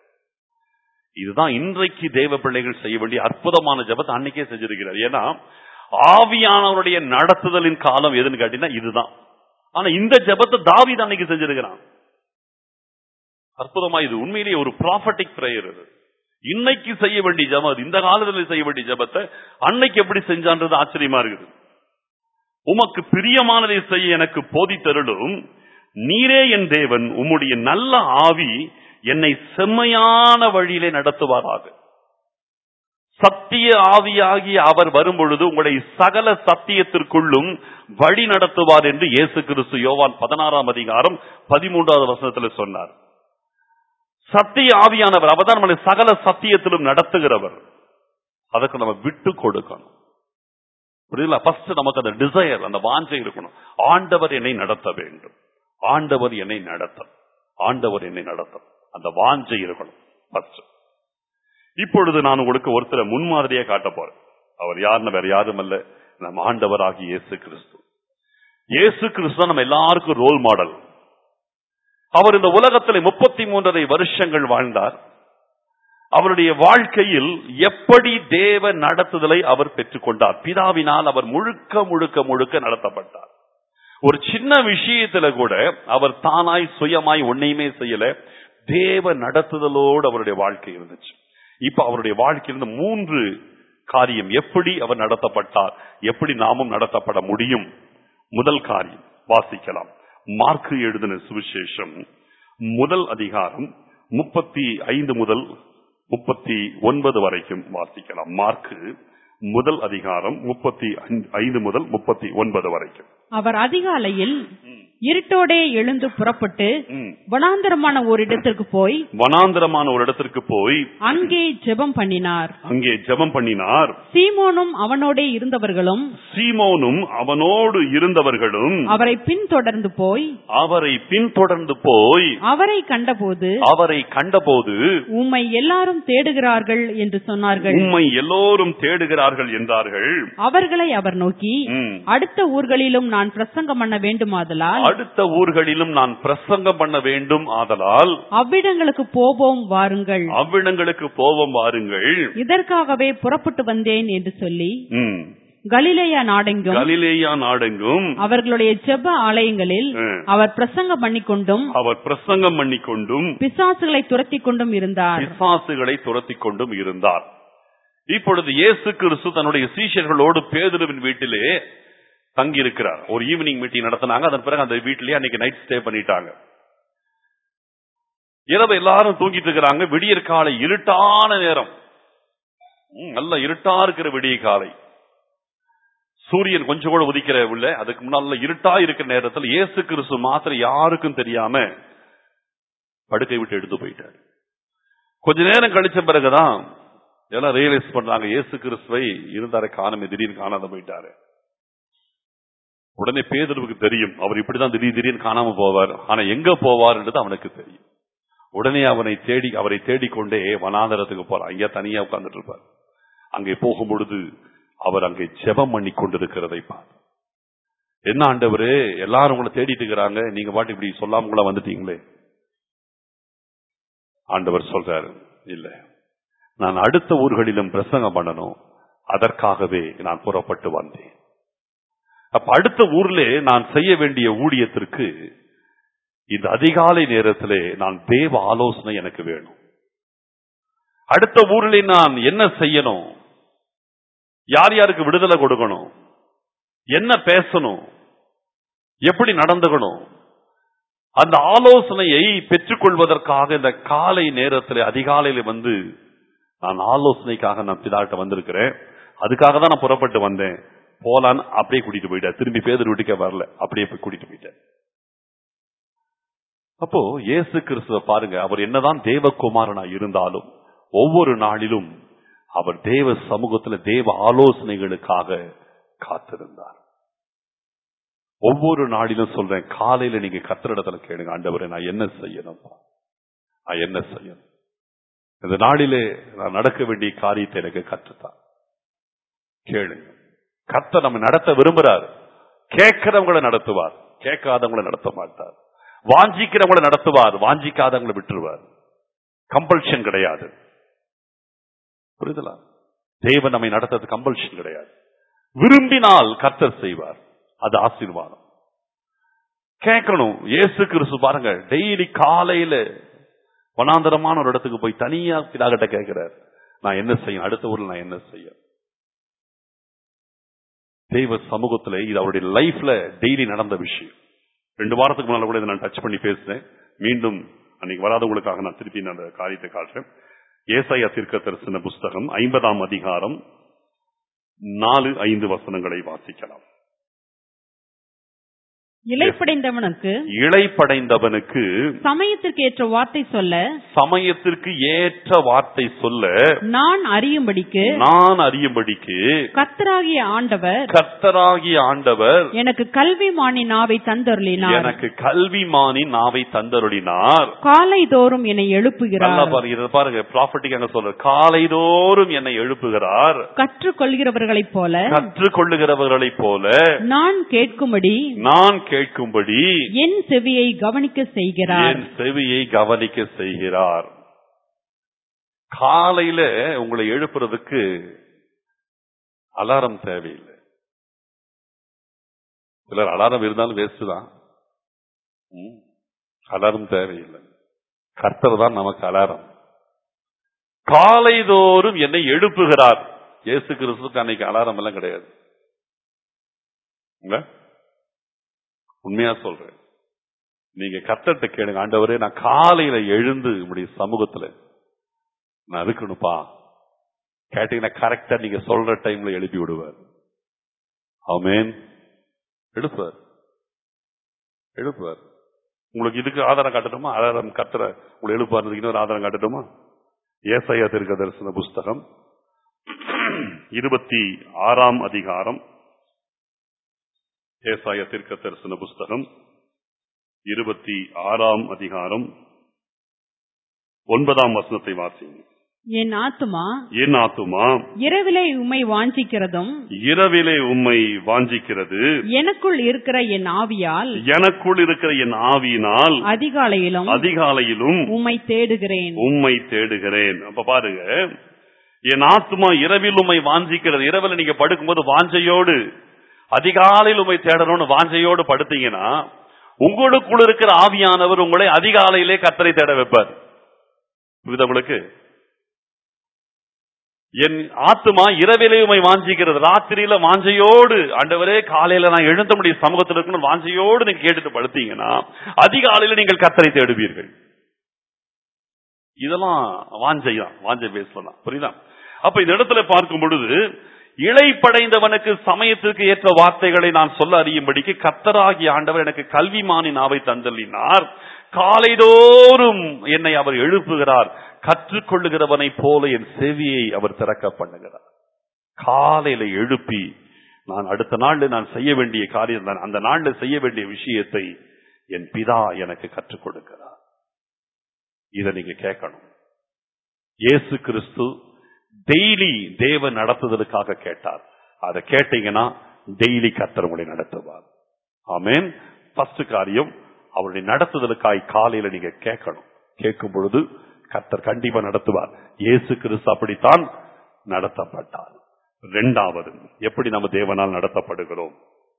இதுதான் இன்றைக்கு தேவ பிள்ளைகள் செய்ய வேண்டிய அற்புதமான ஜபத்தை அன்னைக்கே செஞ்சிருக்கிறார் ஏன்னா ஆவியானவருடைய நடத்துதலின் காலம் எதுன்னு கேட்டீங்கன்னா இதுதான் ஆனா இந்த ஜபத்தை தாவீது அன்னைக்கு செஞ்சிருக்கிறான் அற்புதமா இது உண்மையிலேயே ஒரு ப்ராஃபட்டிக் பிரேயர் இது இன்னைக்கு செய்ய வேண்டிய ஜபம் அது இந்த காலத்தில் செய்ய வேண்டிய ஜபத்தை அன்னைக்கு எப்படி செஞ்சான்றது ஆச்சரியமா இருக்குது உமக்கு பிரியமானதை செய்ய எனக்கு போதித்தருளும் நீரே என் தேவன் உம்முடைய நல்ல ஆவி என்னை செம்மையான வழியிலே நடத்துவாராக சத்திய ஆவியாகி அவர் வரும்பொழுது உங்களை சகல சத்தியத்திற்குள்ளும் வழி நடத்துவார் என்று இயேசு கிறிஸ்து யோவான் பதினாறாம் அதிகாரம் பதிமூன்றாவது வசனத்தில் சொன்னார் சத்திய ஆவியானவர் அவர்தான் நம்மளை சகல சத்தியத்திலும் நடத்துகிறவர் அதுக்கு நம்ம விட்டு கொடுக்கணும் புரியுதுல ஃபர்ஸ்ட் நமக்கு அந்த டிசையர் அந்த வாஞ்சை இருக்கணும் ஆண்டவர் என்னை நடத்த வேண்டும் ஆண்டவர் என்னை நடத்த ஆண்டவர் என்னை நடத்த அந்த வாஞ்சை இருக்கணும் ஃபர்ஸ்ட் இப்பொழுது நான் உங்களுக்கு ஒருத்தரை முன்மாதிரியா காட்ட போறேன் அவர் யாருன்னு வேற யாரும் அல்ல நம் ஆண்டவராகி இயேசு கிறிஸ்து இயேசு கிறிஸ்து தான் நம்ம எல்லாருக்கும் ரோல் மாடல் அவர் இந்த உலகத்தில் முப்பத்தி மூன்றரை வருஷங்கள் வாழ்ந்தார் அவருடைய வாழ்க்கையில் எப்படி தேவ நடத்துதலை அவர் பெற்றுக்கொண்டார் பிதாவினால் அவர் முழுக்க முழுக்க முழுக்க நடத்தப்பட்டார் ஒரு சின்ன விஷயத்துல கூட அவர் தானாய் சுயமாய் ஒன்னையுமே செய்யல தேவ நடத்துதலோடு அவருடைய வாழ்க்கை இருந்துச்சு இப்ப அவருடைய வாழ்க்கையிலிருந்து மூன்று காரியம் எப்படி அவர் நடத்தப்பட்டார் எப்படி நாமும் நடத்தப்பட முடியும் முதல் காரியம் வாசிக்கலாம் மார்க்கு எழுதின சுவிசேஷம் முதல் அதிகாரம் முப்பத்தி ஐந்து முதல் முப்பத்தி ஒன்பது வரைக்கும் வாசிக்கலாம் மார்க்கு முதல் அதிகாரம் முப்பத்தி ஐந்து முதல் முப்பத்தி ஒன்பது வரைக்கும் அவர் அதிகாலையில் இருட்டோடே எழுந்து புறப்பட்டு ம். வனாந்தரமான ஒரு இடத்திற்கு போய் வனாந்தரமான ஒரு இடத்திற்கு போய் அங்கே ஜெபம் பண்ணினார் அங்கே ஜெபம் பண்ணினார் சீமோனும் அவனோடே இருந்தவர்களும் சீமோனும் அவனோடு இருந்தவர்களும் அவரை பின்தொடர்ந்து போய் அவரை பின்தொடர்ந்து போய் அவரை கண்டபோது அவரை கண்டபோது உம்மை எல்லாரும் தேடுகிறார்கள் என்று சொன்னார்கள் உம்மை எல்லோரும் தேடுகிறார்கள் என்றார்கள் அவர்களை அவர் நோக்கி ம். அடுத்த ஊர்களிலும் நான் பிரசங்கம் பண்ண வேண்டுமாதலால் அடுத்த ஊர்களிலும் நான் பிரசங்கம் பண்ண வேண்டும் ஆதலால் அவ்விடங்களுக்கு போவோம் வாருங்கள் அவ்விடங்களுக்கு போவோம் வாருங்கள் இதற்காகவே புறப்பட்டு வந்தேன் என்று சொல்லி ம். கலிலேயா நாடெங்கும் கலிலேயா நாடெங்கும் அவர்களுடைய ஜெப ஆலயங்களில் ம். அவர் பிரசங்கம் பண்ணிக்கொண்டும் அவர் பிரசங்கம் பண்ணிக்கொண்டும் பிசாசுகளை துரத்தி கொண்டும் இருந்தார் பிசாசுகளை துரத்தி கொண்டும் இருந்தார் இப்பொழுது இயேசு கிறிஸ்து தன்னுடைய சீஷர்களோடு பேதுருவின் வீட்டிலே தங்கி இருக்கிறார் ஒரு ஈவினிங் மீட்டிங் நடத்தினாங்க அதன் பிறகு அந்த வீட்டிலேயே அன்னைக்கு நைட் ஸ்டே பண்ணிட்டாங்க இரவு எல்லாரும் தூங்கிட்டு இருக்கிறாங்க விடியற் காலை இருட்டான நேரம் ம், நல்ல இருட்டா இருக்கிற விடிய காலை சூரியன் கொஞ்சம் கூட உதிக்கிற உள்ள அதுக்கு முன்னால இருட்டா இருக்கிற நேரத்தில் இயேசு கிறிஸ்து மாத்திரம் யாருக்கும் தெரியாம படுக்கை விட்டு எடுத்து போயிட்டார் கொஞ்ச நேரம் கழிச்ச பிறகுதான் எல்லாம் ரியலைஸ் பண்றாங்க இயேசு கிறிஸ்துவை இருந்தார காணமே திடீர்னு காணாத போயிட்டாரு உடனே பேதருக்கு தெரியும் அவர் இப்படிதான் திடீர் திடீர்னு காணாம போவார் ஆனா எங்க போவார்ன்றது அவனுக்கு தெரியும் உடனே அவனை தேடி அவரை தேடிக்கொண்டே வனாந்தரத்துக்கு போறான் ஐயா தனியா உட்கார்ந்துட்டு இருப்பார் அங்கே போகும் பொழுது அவர் அங்கே ஜெபம் பண்ணி கொண்டிருக்கிறதை பார்த்து என்ன ஆண்டவரே எல்லாரும் உங்களை தேடிட்டு இருக்கிறாங்க நீங்க பாட்டு இப்படி சொல்லாம கூட வந்துட்டீங்களே ஆண்டவர் சொல்றாரு இல்ல நான் அடுத்த ஊர்களிலும் பிரசங்கம் பண்ணணும் அதற்காகவே நான் புறப்பட்டு வந்தேன் அப்ப அடுத்த ஊர்ல நான் செய்ய வேண்டிய ஊழியத்திற்கு இந்த அதிகாலை நேரத்திலே நான் தேவ ஆலோசனை எனக்கு வேணும் அடுத்த ஊரில் நான் என்ன செய்யணும் யார் யாருக்கு விடுதலை கொடுக்கணும் என்ன பேசணும் எப்படி நடந்துக்கணும் அந்த ஆலோசனையை பெற்றுக்கொள்வதற்காக இந்த காலை நேரத்தில் அதிகாலையில வந்து நான் ஆலோசனைக்காக நான் பிதாட்ட வந்திருக்கிறேன் அதுக்காக தான் நான் புறப்பட்டு வந்தேன் போலான்னு அப்படியே கூட்டிட்டு போயிட்டேன் திரும்பி பேதர் வீட்டுக்கே வரல அப்படியே போய் கூட்டிட்டு போயிட்டேன் அப்போ இயேசு கிறிஸ்துவ பாருங்க அவர் என்னதான் தேவகுமாரனா இருந்தாலும் ஒவ்வொரு நாளிலும் அவர் தேவ சமூகத்துல தேவ ஆலோசனைகளுக்காக காத்திருந்தார் ஒவ்வொரு நாளிலும் சொல்றேன் காலையில நீங்க கத்திரிடத்துல கேளுங்க ஆண்டவரே நான் என்ன செய்யணும் நான் என்ன செய்யணும் இந்த நாளிலே நான் நடக்க வேண்டிய காரியத்தை எனக்கு கற்றுத்தான் கேளுங்க கத்த நம்ம நடத்த விரும்புறார் கேட்கிறவங்களை நடத்துவார் கேட்காதவங்களை நடத்த மாட்டார் வாஞ்சிக்கிறவங்களை நடத்துவார் வாஞ்சிக்காதவங்களை விட்டுருவார் கம்பல்ஷன் கிடையாது புரிதலா தேவன் நம்மை நடத்துறது கம்பல்ஷன் கிடையாது விரும்பினால் கர்த்தர் செய்வார் அது ஆசீர்வாதம் கேட்கணும் இயேசு கிறிஸ்து பாருங்க டெய்லி காலையில வனாந்தரமான ஒரு இடத்துக்கு போய் தனியா பிதாகிட்ட கேட்கிறார் நான் என்ன செய்யணும் அடுத்த ஊர்ல நான் என்ன செய்ய தெய்வ சமூகத்துல இது அவருடைய லைஃப்ல டெய்லி நடந்த விஷயம் ரெண்டு வாரத்துக்கு முன்னால கூட இதை நான் டச் பண்ணி பேசினேன் மீண்டும் அன்னைக்கு வராதவங்களுக்காக நான் திருப்பி நான் அந்த காரியத்தை காட்டுறேன் ஏசாயா தீர்க்க தரிசன புஸ்தகம் ஐம்பதாம் அதிகாரம் நாலு ஐந்து வசனங்களை வாசிக்கலாம் இலைப்படைந்தவனுக்கு இளைப்படைந்தவனுக்கு சமயத்திற்கு ஏற்ற வார்த்தை சொல்ல சமயத்திற்கு ஏற்ற வார்த்தை சொல்ல நான் அறியும்படிக்கு நான் அறியும்படிக்கு கர்த்தராகிய ஆண்டவர் கர்த்தராகிய ஆண்டவர் எனக்கு கல்வி மானி நாவை தந்தருளினார் எனக்கு கல்விமானி நாவை தந்தருளினார் காலை தோறும் என்னை நல்லா எழுப்புகிறார் பாருங்க இதை பாருங்க ப்ராஃபட்டிக் அங்க சொல்ற காலைதோறும் என்னை எழுப்புகிறார் கற்றுக்கொள்கிறவர்களைப் போல கற்றுக்கொள்ளுகிறவர்களைப் போல நான் கேட்கும்படி நான் கேட்கும்படி என் செவியை கவனிக்க செய்கிறார் என் செவியை கவனிக்க செய்கிறார் காலையில உங்களை எழுப்புறதுக்கு அலாரம் தேவையில்லை சிலர் அலாரம் இருந்தாலும் வேஸ்ட் தான் ம். அலாரம் தேவையில்லை கர்த்தர் தான் நமக்கு அலாரம் காலைதோறும் என்னை எழுப்புகிறார் இயேசு கிறிஸ்துக்கு அன்னைக்கு அலாரம் எல்லாம் கிடையாது இல்ல? உண்மையா சொல்றேன் நீங்க கர்த்தர்ட்ட கேளுங்க ஆண்டவரே நான் காலையில எழுந்து உங்களுடைய சமூகத்துல நான் இருக்கணும்ப்பா கேட்டீங்கன்னா கரெக்டா நீங்க சொல்ற டைம்ல எழுப்பி விடுவார் ஆமென் எழுப்புவார் எழுப்புவார் உங்களுக்கு இதுக்கு ஆதாரம் காட்டட்டுமா ஆதாரம் கத்துற உங்களை எழுப்பாருக்கு இன்னொரு ஆதாரம் காட்டட்டுமா ஏசாயா திருக்க தரிசன புஸ்தகம் இருபத்தி ஆறாம் அதிகாரம் ஏசாயா தீர்க்க தரிசன புஸ்தகம் இருபத்தி ஆறாம் அதிகாரம் ஒன்பதாம் வசனத்தை வாசிங்க என் ஆத்துமா என் ஆத்துமா இரவிலே உம்மை வாஞ்சிக்கிறதும் இரவிலே உம்மை வாஞ்சிக்கிறது எனக்குள் இருக்கிற என் ஆவியால் எனக்குள் இருக்கிற என் ஆவியினால் அதிகாலையிலும் அதிகாலையிலும் உம்மை தேடுகிறேன் உம்மை தேடுகிறேன் அப்ப பாருங்க என் ஆத்துமா இரவில் உம்மை வாஞ்சிக்கிறது இரவில் நீங்க படுக்கும்போது வாஞ்சையோடு அதிகாலையில் உம்மை தேடணும்னு வாஞ்சையோடு படுத்தீங்கன்னா உங்களுக்குள் இருக்கிற ஆவியானவர் உங்களை அதிகாலையிலே கத்தரை தேட வைப்பார் புரியுதா உங்களுக்கு என் ஆத்துமா இரவிலே உமை வாஞ்சிக்கிறது ராத்திரியில வாஞ்சையோடு ஆண்டவரே காலையில நான் எழுந்த முடிய சமூகத்தில் இருக்கணும் வாஞ்சையோடு நீங்க கேட்டுட்டு படுத்தீங்கன்னா அதிகாலையில நீங்கள் கத்தரை தேடுவீர்கள் இதெல்லாம் வாஞ்சை தான் வாஞ்சை பேசலாம் புரியுதா அப்ப இந்த இடத்துல பார்க்கும் பொழுது இழைப்படைந்தவனுக்கு சமயத்திற்கு ஏற்ற வார்த்தைகளை நான் சொல்ல அறியும்படிக்கு கத்தராகிய ஆண்டவர் எனக்கு கல்விமானி நாவை தந்தள்ளினார் காலைதோறும் என்னை அவர் எழுப்புகிறார் கற்றுக்கொள்ளுகிறவனைப் போல என் செவியை அவர் திறக்க பண்ணுகிறார் காலையில எழுப்பி நான் அடுத்த நாள்ல நான் செய்ய வேண்டிய காரியம் தான் அந்த நாள்ல செய்ய வேண்டிய விஷயத்தை என் பிதா எனக்கு கற்றுக் கொடுக்கிறார் இதை நீங்க கேட்கணும் இயேசு கிறிஸ்து டெய்லி தேவ நடத்துதலுக்காக கேட்டார் அதை கேட்டீங்கன்னா டெய்லி கத்தர் உங்களை நடத்துவார் ஆமேன் ஃபர்ஸ்ட் காரியம் அவருடைய நடத்துதலுக்காய் காலையில நீங்க கேட்கணும் கேட்கும் பொழுது கர்த்தர் கண்டிப்பா நடத்துவார் இயேசு கிறிஸ்து அப்படித்தான் நடத்தப்பட்டார் இரண்டாவது எப்படி நம்ம தேவனால் நடத்தப்படுகிறோம்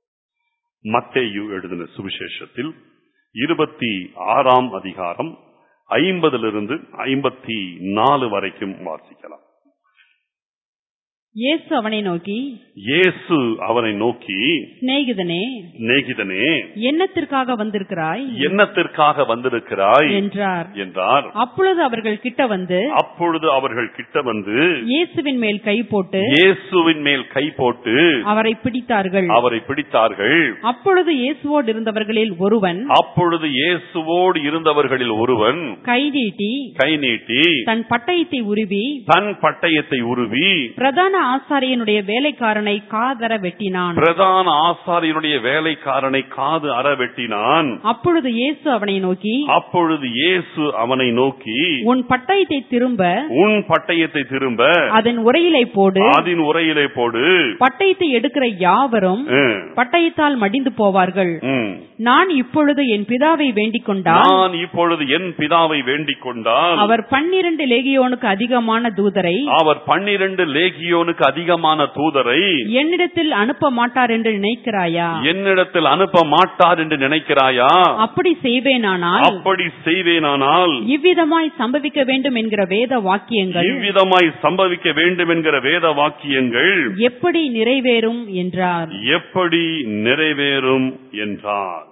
மத்தேயு எழுதின சுவிசேஷத்தில் இருபத்தி ஆறாம் அதிகாரம் ஐம்பதிலிருந்து ஐம்பத்தி நாலு வரைக்கும் வாசிக்கலாம் இயேசு அவனை நோக்கி இயேசு அவனை நோக்கி சிநேகிதனே சிநேகிதனே என்னத்திற்காக வந்திருக்கிறாய் என்னத்திற்காக வந்திருக்கிறாய் என்றார் என்றார் அப்பொழுது அவர்கள் கிட்ட வந்து அப்பொழுது அவர்கள் கிட்ட வந்து இயேசுவின் மேல் கை போட்டு இயேசுவின் மேல் கை போட்டு அவரை பிடித்தார்கள் அவரை பிடித்தார்கள் அப்பொழுது இயேசுவோடு இருந்தவர்களில் ஒருவன் அப்பொழுது இயேசுவோடு இருந்தவர்களில் ஒருவன் கை நீட்டி கை நீட்டி தன் பட்டயத்தை உருவி தன் பட்டயத்தை உருவி பிரதான ஆசாரியனுடைய வேலைக்காரனை காதர வெட்டினான் பிரதான ஆசாரியனுடைய வேலைக்காரனை காது அற வெட்டினான் அப்பொழுது இயேசு அவனை நோக்கி அப்பொழுது இயேசு அவனை நோக்கி உன் பட்டயத்தை திரும்ப உன் பட்டயத்தை திரும்ப அதன் உரையிலை போடு அதன் உரையிலே போடு பட்டயத்தை எடுக்கிற யாவரும் ம், பட்டயத்தால் மடிந்து போவார்கள் ம். நான் இப்பொழுது என் பிதாவை வேண்டிக் கொண்டால் நான் இப்பொழுது என் பிதாவை வேண்டிக் கொண்டால் அவர் பன்னிரண்டு லேகியோனுக்கு அதிகமான தூதரை அவர் பன்னிரண்டு லேகியோனுக்கு அதிகமான தூதரை என்னிடத்தில் அனுப்ப மாட்டார் என்று நினைக்கிறாயா என்னிடத்தில் அனுப்ப மாட்டார் என்று நினைக்கிறாயா அப்படி செய்வேனானால் அப்படி செய்வேனானால் இவ்விதமாய் சம்பவிக்க வேண்டும் என்கிற வேத வாக்கியங்கள் இவ்விதமாய் சம்பவிக்க வேண்டும் என்கிற வேத வாக்கியங்கள் எப்படி நிறைவேறும் என்றார் எப்படி நிறைவேறும் என்றார்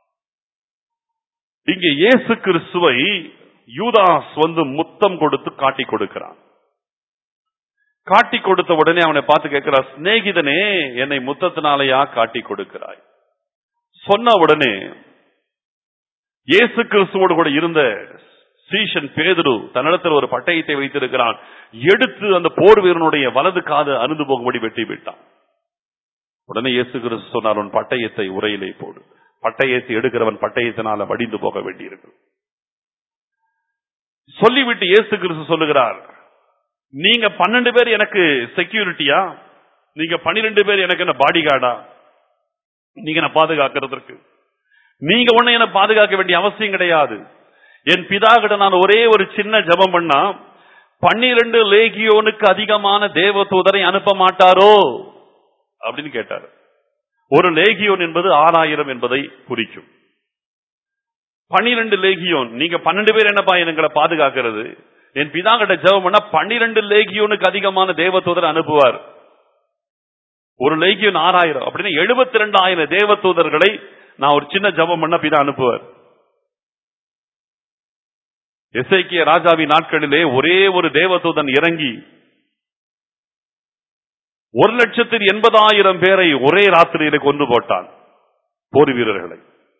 இங்கே இயேசு கிறிஸ்துவை யூதாஸ் வந்து முத்தம் கொடுத்து காட்டி கொடுக்கிறான் காட்டி கொடுத்த உடனே அவனை பார்த்து கேட்கிறார் சிநேகிதனே என்னை முத்தத்தினாலேயா காட்டி கொடுக்கிறாய் சொன்ன உடனே இயேசு கிறிஸ்துவோடு கூட இருந்த சீஷன் பேதுரு தன்னிடத்தில் ஒரு பட்டயத்தை வைத்திருக்கிறான் எடுத்து அந்த போர் வீரனுடைய வலது காது அருந்து போகும்படி வெட்டி விட்டான் உடனே இயேசு கிறிஸ்து சொன்னார் உன் பட்டயத்தை உரையிலே போடு பட்டயத்தை எடுக்கிறவன் பட்டயத்தினால வடிந்து போக வேண்டியிருக்கு சொல்லிவிட்டு இயேசு கிறிஸ்து சொல்லுகிறார் நீங்க பன்னெண்டு பேர் எனக்கு செக்யூரிட்டியா நீங்க பன்னிரெண்டு பேர் எனக்கு என்ன பாடி கார்டா நீங்க என்ன பாதுகாக்கிறதுக்கு நீங்க ஒண்ணு என்ன பாதுகாக்க வேண்டிய அவசியம் கிடையாது என் பிதா கிட்ட நான் ஒரே ஒரு சின்ன ஜெபம் பண்ணா பன்னிரண்டு லேகியோனுக்கு அதிகமான தேவ தூதரை அனுப்ப மாட்டாரோ அப்படின்னு கேட்டார் ஒரு லேகியோன் என்பது ஆறாயிரம் என்பதை குறிக்கும் பன்னிரண்டு லேகியோன் நீங்க பன்னெண்டு பேர் என்னப்பா எங்களை பாதுகாக்கிறது என் பிதா கிட்ட ஜெபம் பண்ணா பன்னிரண்டு லேகியோனுக்கு அதிகமான தேவதூதர் அனுப்புவார் ஒரு லேகியோன் ஆறாயிரம் அப்படின்னா எழுபத்தி ரெண்டாயிரம் தேவதூதர்களை நான் ஒரு சின்ன ஜெபம் பண்ண பிதா அனுப்புவார் எசைக்கிய ராஜாவின் நாட்களிலே ஒரே ஒரு தேவதூதன் இறங்கி ஒரு லட்சத்தில் எண்பதாயிரம் பேரை ஒரே ராத்திரியில கொண்டு போட்டான் போர் வீரர்களை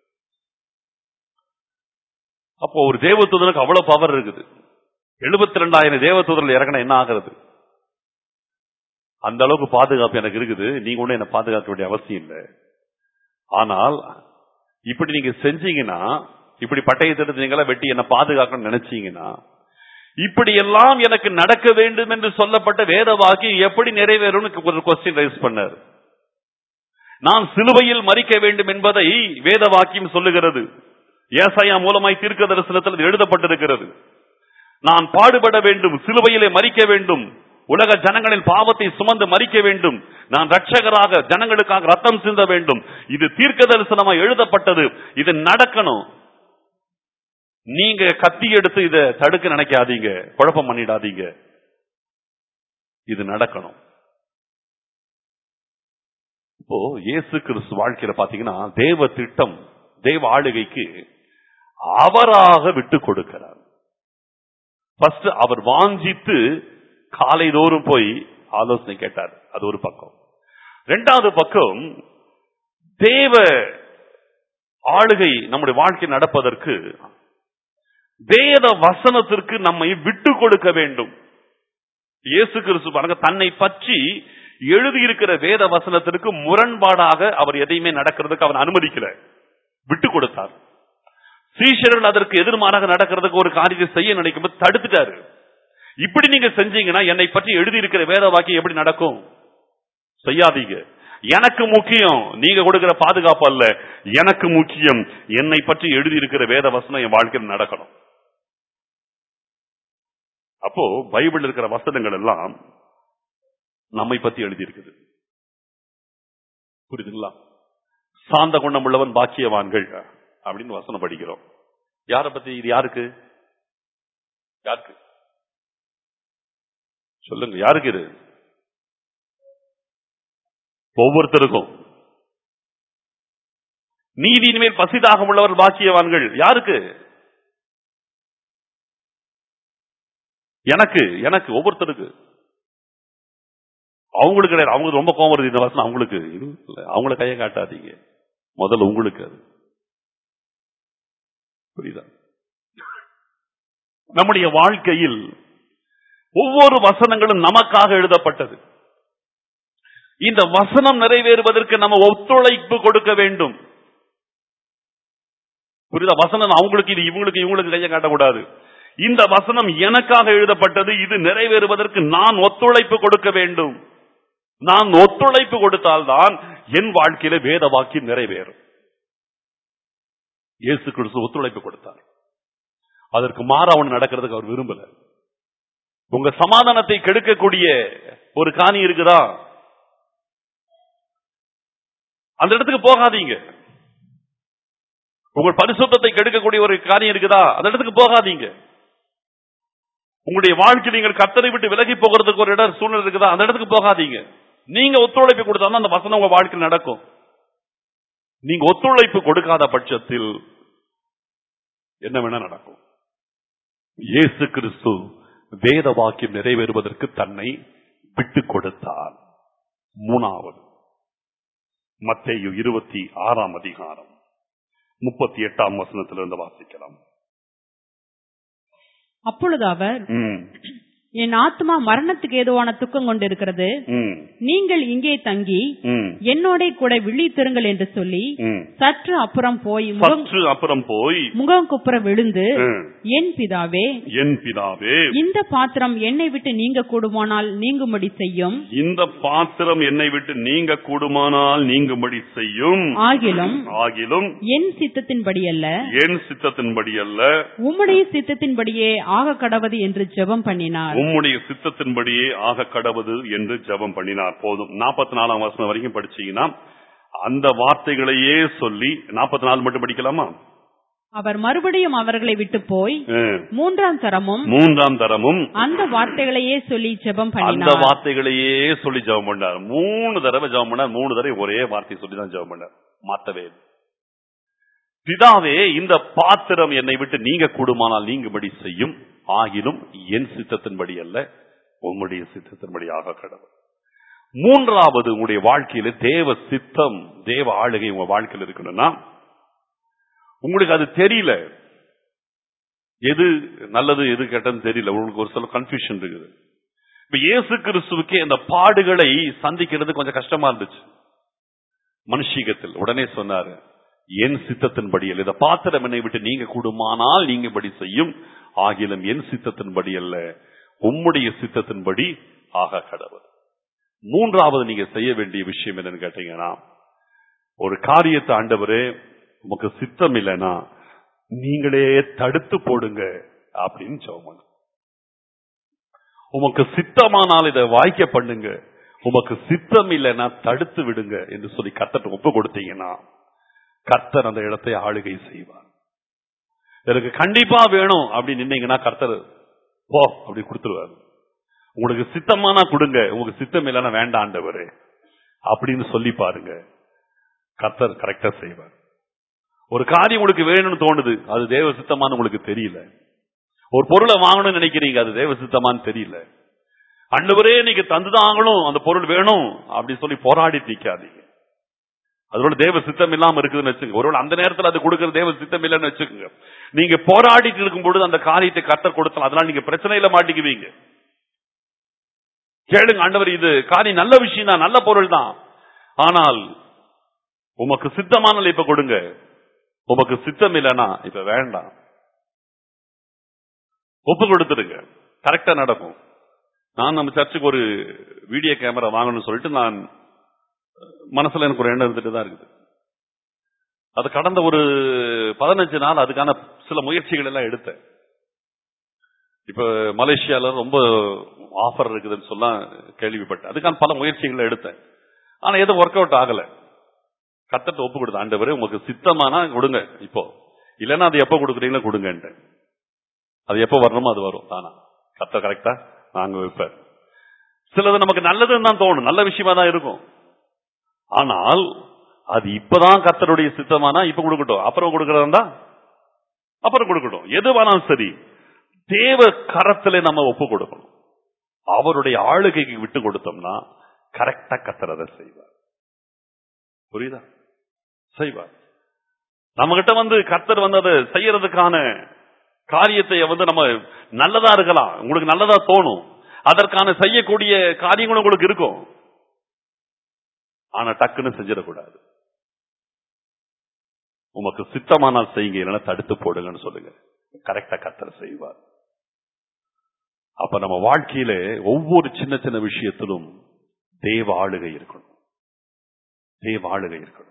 அப்போ ஒரு தேவதூதனுக்கு அவ்வளவு பவர் இருக்குது எழுபத்தி ரெண்டாயிரம் தேவதூதர்கள் இறங்கினா என்ன ஆகிறது அந்த அளவுக்கு பாதுகாப்பு எனக்கு இருக்குது நீங்க ஒண்ணு என்ன பாதுகாக்க வேண்டிய அவசியம் இல்லை ஆனால் இப்படி நீங்க செஞ்சீங்கன்னா இப்படி பட்டயத்தை எடுத்து நீங்களா வெட்டி என்ன பாதுகாக்கணும்னு நினைச்சீங்கன்னா இப்படி எல்லாம் எனக்கு நடக்க வேண்டும் என்று சொல்லப்பட்ட வேத வாக்கியம் எப்படி நிறைவேறும் ஒரு கொஸ்டின் ரைஸ் பண்ணார் நான் சிலுவையில் மறிக்க வேண்டும் என்பதை வேத வாக்கியம் சொல்லுகிறது ஏசாயா மூலமாய் தீர்க்க தரிசனத்தில் இது எழுதப்பட்டிருக்கிறது நான் பாடுபட வேண்டும் சிலுவையிலே மறிக்க வேண்டும் உலக ஜனங்களின் பாவத்தை சுமந்து மறிக்க வேண்டும் நான் ரட்சகராக ஜனங்களுக்காக ரத்தம் சிந்த வேண்டும் இது தீர்க்க தரிசனமாய் எழுதப்பட்டது இது நடக்கணும் நீங்க கத்தி எடுத்து இதை தடுக்க நினைக்காதீங்க குழப்பம் பண்ணிடாதீங்க இது நடக்கணும் இப்போ இயேசு கிறிஸ்து வாழ்க்கையில பாத்தீங்கன்னா தேவ திட்டம் தேவ ஆளுகைக்கு அவராக விட்டு கொடுக்கிறார் ஃபர்ஸ்ட் அவர் வாஞ்சித்து காலை தோறும் போய் ஆலோசனை கேட்டார் அது ஒரு பக்கம் ரெண்டாவது பக்கம் தேவ ஆளுகை நம்முடைய வாழ்க்கை நடப்பதற்கு வேத வசனத்திற்கு நம்மை விட்டு கொடுக்க வேண்டும் இயேசு கிறிஸ்து பாருங்க தன்னை பற்றி எழுதியிருக்கிற வேத வசனத்திற்கு முரண்பாடாக அவர் எதையுமே நடக்கிறதுக்கு அவர் அனுமதிக்கல விட்டு கொடுத்தார் சீஷர்கள் அதற்கு எதிர்மாறாக நடக்கிறதுக்கு ஒரு காரியத்தை செய்ய நினைக்கும் போது தடுத்துட்டாரு இப்படி நீங்க செஞ்சீங்கன்னா என்னை பற்றி எழுதியிருக்கிற வேத வாக்கியம் எப்படி நடக்கும் செய்யாதீங்க எனக்கு முக்கியம் நீங்க கொடுக்கிற பாதுகாப்பு அல்ல எனக்கு முக்கியம் என்னை பற்றி எழுதியிருக்கிற வேத வசனம் என் வாழ்க்கையில் நடக்கணும் அப்போ பைபிள் இருக்கிற வசனங்கள் எல்லாம் நம்மை பத்தி எழுதியிருக்குது புரியுதுங்களா சாந்த குணம் உள்ளவன் பாக்கியவான்கள் அப்படின்னு வசனம் படிக்கிறோம் யார பத்தி இது யாருக்கு யாருக்கு சொல்லுங்க யாருக்கு இது ஒவ்வொருத்தருக்கும் நீதியின் மேல் பசிதாக உள்ளவர் பாக்கியவான்கள் யாருக்கு எனக்கு எனக்கு ஒவ்வொருத்தருக்கு அவங்களுக்கு கிடையாது அவங்களுக்கு ரொம்ப கோவம் வருது இந்த வசனம் அவங்களுக்கு இது இல்ல அவங்கள கையை காட்டாதீங்க முதல்ல உங்களுக்கு அது புரியுதா நம்முடைய வாழ்க்கையில் ஒவ்வொரு வசனங்களும் நமக்காக எழுதப்பட்டது இந்த வசனம் நிறைவேறுவதற்கு நம்ம ஒத்துழைப்பு கொடுக்க வேண்டும் புரியுதா வசனம் அவங்களுக்கு இது இவங்களுக்கு இவங்களுக்கு கையை காட்டக்கூடாது இந்த வசனம் எனக்காக எழுதப்பட்டது இது நிறைவேறுவதற்கு நான் ஒத்துழைப்பு கொடுக்க வேண்டும் நான் ஒத்துழைப்பு கொடுத்தால்தான் என் வாழ்க்கையில வேத வாக்கியம் நிறைவேறும் இயேசு கிறிஸ்து ஒத்துழைப்பு கொடுத்தார் அதற்கு மாற அவன் நடக்கிறதுக்கு அவர் விரும்பல உங்க சமாதானத்தை கெடுக்கக்கூடிய ஒரு காணி இருக்குதா அந்த இடத்துக்கு போகாதீங்க உங்கள் பரிசுத்தத்தை கெடுக்கக்கூடிய ஒரு காரியம் இருக்குதா அந்த இடத்துக்கு போகாதீங்க உங்களுடைய வாழ்க்கை நீங்கள் கத்தரை விட்டு விலகி போகிறதுக்கு ஒரு இடம் சூழ்நிலை இருக்குதா அந்த இடத்துக்கு போகாதீங்க நீங்க ஒத்துழைப்பு கொடுத்தாதான் அந்த வசனம் உங்க வாழ்க்கையில் நடக்கும் நீங்க ஒத்துழைப்பு கொடுக்காத பட்சத்தில் என்ன வேணா நடக்கும் இயேசு கிறிஸ்து வேத வாக்கியம் நிறைவேறுவதற்கு தன்னை விட்டு கொடுத்தார் மூணாவது மத்தேயு இருபத்தி ஆறாம் அதிகாரம் முப்பத்தி எட்டாம் வசனத்திலிருந்து வாசிக்கலாம் அப்பொழுது அவர் ம், என் ஆத்மா மரணத்துக்கு ஏதுவான துக்கம் கொண்டிருக்கிறது ம், நீங்கள் இங்கே தங்கி ம், என்னோட கூட விழித்திருங்கள் என்று சொல்லி ம். சற்று அப்புறம் போய் முகம் சற்று அப்புறம் போய் முகம் குப்புற விழுந்து ம், என் பிதாவே என் பிதாவே இந்த பாத்திரம் என்னை விட்டு நீங்க கூடுமானால் நீங்கும்படி செய்யும் இந்த பாத்திரம் என்னை விட்டு நீங்க கூடுமானால் நீங்கும்படி செய்யும் ஆகிலும் ஆகிலும் என் சித்தத்தின்படி அல்ல என் சித்தத்தின்படி அல்ல உம்முடைய சித்தத்தின்படியே ஆக கடவது என்று ஜெபம் பண்ணினார் உம்முடைய சித்தத்தின்படியே ஆக கடவுது என்று ஜெபம் பண்ணினார் போதும் நாற்பத்தி நாலாம் வருஷம் வரைக்கும் படிச்சீங்கன்னா அந்த வார்த்தைகளையே சொல்லி நாற்பத்தி நாலு மட்டும் படிக்கலாமா அவர் மறுபடியும் அவர்களை விட்டு போய் ம். மூன்றாம் தரமும் மூன்றாம் தரமும் அந்த வார்த்தைகளையே சொல்லி ஜெபம் அந்த பண்ணினார் வார்த்தைகளையே சொல்லி ஜெபம் பண்ணார் மூணு தடவை ஜெபம் பண்ணார் மூணு தடவை ஒரே வார்த்தை சொல்லி தான் ஜெபம் பண்ணார் மாத்தவே இல்லை. பிதாவே இந்த பாத்திரம் என்னை விட்டு நீங்க கூடுமானால் நீங்கும்படி செய்யும் ஆகிலும் என் சித்தத்தின்படி அல்ல உம்முடைய சித்தத்தின்படி ஆக கடவுள் மூன்றாவது உங்களுடைய வாழ்க்கையில தேவ சித்தம் தேவ ஆளுகை உங்க வாழ்க்கையில் இருக்கணும்னா உங்களுக்கு அது தெரியல எது நல்லது எது கெட்டதுன்னு தெரியல உங்களுக்கு ஒரு சில கன்ஃபியூஷன் இருக்குது இப்ப இயேசு கிறிஸ்துவுக்கே அந்த பாடுகளை சந்திக்கிறது கொஞ்சம் கஷ்டமா இருந்துச்சு மனுஷீகத்தில் உடனே சொன்னாரு என் சித்தத்தின்படி அல்ல இந்த பாத்திரம் என்னை விட்டு நீங்க கூடுமானால் நீங்கபடி செய்யும் ஆகிலும் என் சித்தத்தின்படி அல்ல உம்முடைய சித்தத்தின்படி ஆக கடவுள் மூன்றாவது நீங்க செய்ய வேண்டிய விஷயம் என்னன்னு கேட்டீங்கன்னா ஒரு காரியத்தை ஆண்டவரே உமக்கு சித்தம் இல்லைன்னா நீங்களே தடுத்து போடுங்க அப்படின்னு சொல்லுவாங்க உமக்கு சித்தமானால் இதை வாய்க்க பண்ணுங்க உமக்கு சித்தம் இல்லைன்னா தடுத்து விடுங்க என்று சொல்லி கத்தட்ட ஒப்பு கொடுத்தீங்கன்னா கர்த்தர் அந்த இடத்தை ஆளுகை செய்வார் எனக்கு கண்டிப்பா வேணும் அப்படின்னு நின்னீங்கன்னா கர்த்தர் போ அப்படி கொடுத்துருவாரு உங்களுக்கு சித்தமானா கொடுங்க உங்களுக்கு சித்தம் இல்லைன்னா வேண்டாண்டவரு அப்படின்னு சொல்லி பாருங்க கர்த்தர் கரெக்டா செய்வார் ஒரு காரியம் உங்களுக்கு வேணும்னு தோணுது அது தேவ சித்தமான்னு உங்களுக்கு தெரியல ஒரு பொருளை வாங்கணும்னு நினைக்கிறீங்க அது தேவ சித்தமான்னு தெரியல அண்டவரே நீங்க தந்துதான் ஆகணும் அந்த பொருள் வேணும் அப்படி சொல்லி போராடி நிக்காதீங்க அதோட தேவ சித்தம் இல்லாம இருக்குதுன்னு வச்சுக்கோங்க ஒருவேளை அந்த நேரத்துல அது கொடுக்கிற தேவ சித்தம் இல்லைன்னு வச்சுக்கோங்க நீங்க போராடிட்டு இருக்கும் பொழுது அந்த காரியத்தை கத்தர் கொடுத்தால் அதனால நீங்க பிரச்சனையில மாட்டிக்குவீங்க கேளுங்க ஆண்டவர் இது காரியம் நல்ல விஷயம் தான் நல்ல பொருள் தான் ஆனால் உமக்கு சித்தமான இப்ப கொடுங்க உமக்கு சித்தம் இல்லைன்னா இப்ப வேண்டாம் ஒப்பு கொடுத்துருங்க கரெக்டா நடக்கும் நான் நம்ம சர்ச்சுக்கு ஒரு வீடியோ கேமரா வாங்கணும்னு சொல்லிட்டு நான் மனசுல எனக்கு ஒரு எண்ணம் இருந்துட்டு தான் இருக்குது அது கடந்த ஒரு பதினஞ்சு நாள் அதுக்கான சில முயற்சிகள் எல்லாம் எடுத்தேன் இப்ப மலேசியால ரொம்ப ஆஃபர் இருக்குதுன்னு சொல்ல கேள்விப்பட்டேன் அதுக்கான பல முயற்சிகள் எடுத்தேன் ஆனா எதுவும் ஒர்க் அவுட் ஆகல கத்தட்ட ஒப்பு கொடுத்த ஆண்டவரே உங்களுக்கு சித்தமானா கொடுங்க இப்போ இல்லைன்னா அது எப்போ கொடுக்குறீங்களோ கொடுங்கன்ட்டு அது எப்போ வரணுமோ அது வரும் தானா கத்த கரெக்டா நாங்க வைப்பார் சிலது நமக்கு நல்லதுன்னு தான் தோணும் நல்ல விஷயமா தான் இருக்கும் ஆனால் அது இப்பதான் கத்தருடைய சித்தமானா இப்ப கொடுக்கட்டும் அப்புறம் கொடுக்கறதா அப்புறம் கொடுக்கட்டும் எது வேணாலும் சரி தேவ கரத்திலே நம்ம ஒப்பு கொடுக்கணும் அவருடைய ஆளுகைக்கு விட்டு கொடுத்தோம்னா கரெக்டா கத்தரதை செய்வார் புரியுதா செய்வார் நம்ம கிட்ட வந்து கர்த்தர் வந்து அதை செய்யறதுக்கான காரியத்தை வந்து நம்ம நல்லதா இருக்கலாம் உங்களுக்கு நல்லதா தோணும் அதற்கான செய்யக்கூடிய காரியங்களும் உங்களுக்கு இருக்கும் ஆனா டக்குன்னு செஞ்சிடக்கூடாது உமக்கு சித்தமானால் செய்யுங்க இல்லைன்னா தடுத்து போடுங்கன்னு சொல்லுங்க கரெக்டா கத்தர் செய்வார் அப்ப நம்ம வாழ்க்கையில ஒவ்வொரு சின்ன சின்ன விஷயத்திலும் தேவ ஆளுகை இருக்கணும் தேவ ஆளுகை இருக்கணும்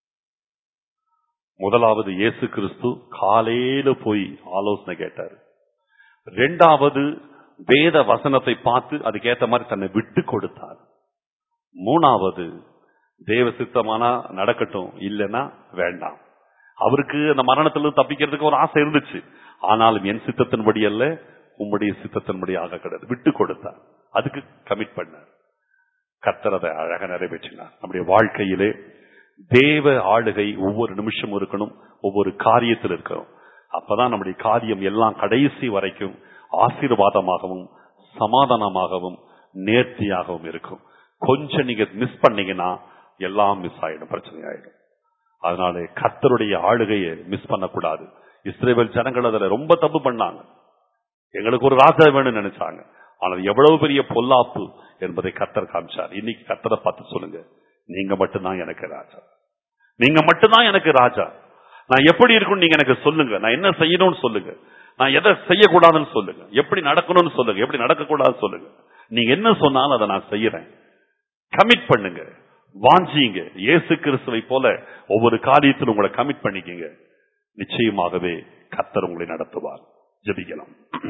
முதலாவது இயேசு கிறிஸ்து காலையில போய் ஆலோசனை கேட்டாரு ரெண்டாவது வேத வசனத்தை பார்த்து அதுக்கேத்த மாதிரி தன்னை விட்டு கொடுத்தார் மூணாவது தேவ சித்தமானா நடக்கட்டும் இல்லைன்னா வேண்டாம் அவருக்கு அந்த மரணத்திலிருந்து தப்பிக்கிறதுக்கு ஒரு ஆசை இருந்துச்சு ஆனாலும் என் சித்தத்தின்படி அல்ல உம்முடைய சித்தத்தின்படி ஆக கிடையாது விட்டு கொடுத்தார் அதுக்கு கமிட் பண்ணார் கர்த்தர் அதை அழக நிறைவேற்றினார் நம்முடைய வாழ்க்கையிலே தேவ ஆளுகை ஒவ்வொரு நிமிஷம் இருக்கணும் ஒவ்வொரு காரியத்தில் இருக்கணும் அப்பதான் நம்முடைய காரியம் எல்லாம் கடைசி வரைக்கும் ஆசீர்வாதமாகவும் சமாதானமாகவும் நேர்த்தியாகவும் இருக்கும் கொஞ்சம் நீங்க மிஸ் பண்ணீங்கன்னா எல்லாம் மிஸ் ஆயிடும் பிரச்சனை ஆயிடும் அதனால கர்த்தருடைய ஆளுகையை மிஸ் பண்ணக்கூடாது இஸ்ரேல் ஜனங்கள் அதுல ரொம்ப தப்பு பண்ணாங்க எங்களுக்கு ஒரு ராஜா வேணும்னு நினைச்சாங்க ஆனால் எவ்வளவு பெரிய பொல்லாப்பு என்பதை கர்த்தர் காமிச்சார் இன்னைக்கு கர்த்தரை பார்த்து சொல்லுங்க நீங்க மட்டும்தான் எனக்கு ராஜா நீங்க மட்டும்தான் எனக்கு ராஜா நான் எப்படி இருக்கும்னு நீங்க எனக்கு சொல்லுங்க நான் என்ன செய்யணும்னு சொல்லுங்க நான் எதை செய்யக்கூடாதுன்னு சொல்லுங்க எப்படி நடக்கணும்னு சொல்லுங்க எப்படி நடக்கக்கூடாதுன்னு சொல்லுங்க நீங்க என்ன சொன்னாலும் அதை நான் செய்யறேன் கமிட் பண்ணுங்க வாஞ்சிங்க இயேசு கிறிஸ்துவை போல ஒவ்வொரு காரியத்திலும் உங்களை கமிட் பண்ணிக்கங்க நிச்சயமாகவே கர்த்தர் உங்களை நடத்துவார் ஜெபிக்கலாம்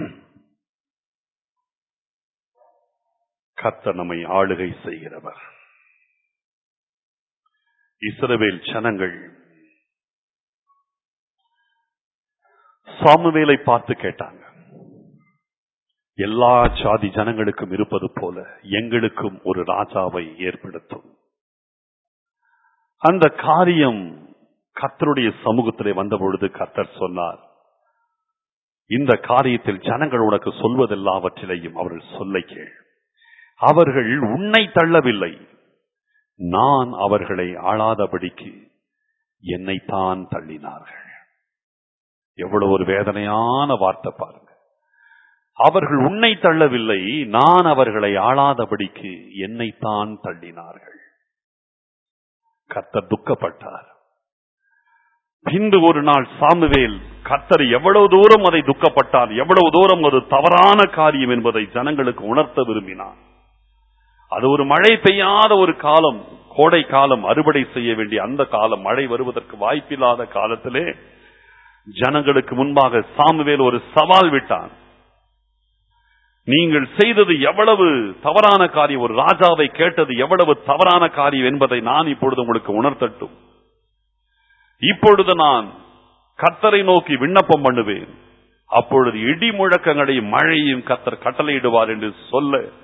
கர்த்தர் நம்மை ஆளுகை செய்கிறவர் இஸ்ரவேல் ஜனங்கள் சாமுவேலை பார்த்து கேட்டாங்க எல்லா ஜாதி ஜனங்களுக்கும் இருப்பது போல எங்களுக்கும் ஒரு ராஜாவை ஏற்படுத்தும் அந்த காரியம் கர்த்தருடைய சமூகத்திலே வந்த பொழுது கர்த்தர் சொன்னார் இந்த காரியத்தில் ஜனங்கள் உனக்கு சொல்வதெல்லாவற்றிலையும் அவர்கள் சொல்லை கேள் அவர்கள் உன்னை தள்ளவில்லை நான் அவர்களை ஆளாதபடிக்கு என்னைத்தான் தள்ளினார்கள் எவ்வளவு ஒரு வேதனையான வார்த்தை பாருங்க அவர்கள் உன்னை தள்ளவில்லை நான் அவர்களை ஆளாதபடிக்கு என்னைத்தான் தள்ளினார்கள் கர்த்தர் துக்கப்பட்டார் பின்பு ஒரு நாள் சாமுவேல் கர்த்தர் எவ்வளவு தூரம் அதை துக்கப்பட்டார் எவ்வளவு தூரம் அது தவறான காரியம் என்பதை ஜனங்களுக்கு உணர்த்த விரும்பினார் அது ஒரு மழை பெய்யாத ஒரு காலம் கோடை காலம் அறுவடை செய்ய வேண்டிய அந்த காலம் மழை வருவதற்கு வாய்ப்பில்லாத காலத்திலே ஜனங்களுக்கு முன்பாக சாமுவேல் ஒரு சவால் விட்டான் நீங்கள் செய்தது எவ்வளவு தவறான காரியம் ஒரு ராஜாவை கேட்டது எவ்வளவு தவறான காரியம் என்பதை நான் இப்பொழுது உங்களுக்கு உணர்த்தட்டும் இப்பொழுது நான் கத்தரை நோக்கி விண்ணப்பம் பண்ணுவேன் அப்பொழுது இடி முழக்கங்களையும் மழையும் கத்தர் கட்டளையிடுவார் என்று சொல்ல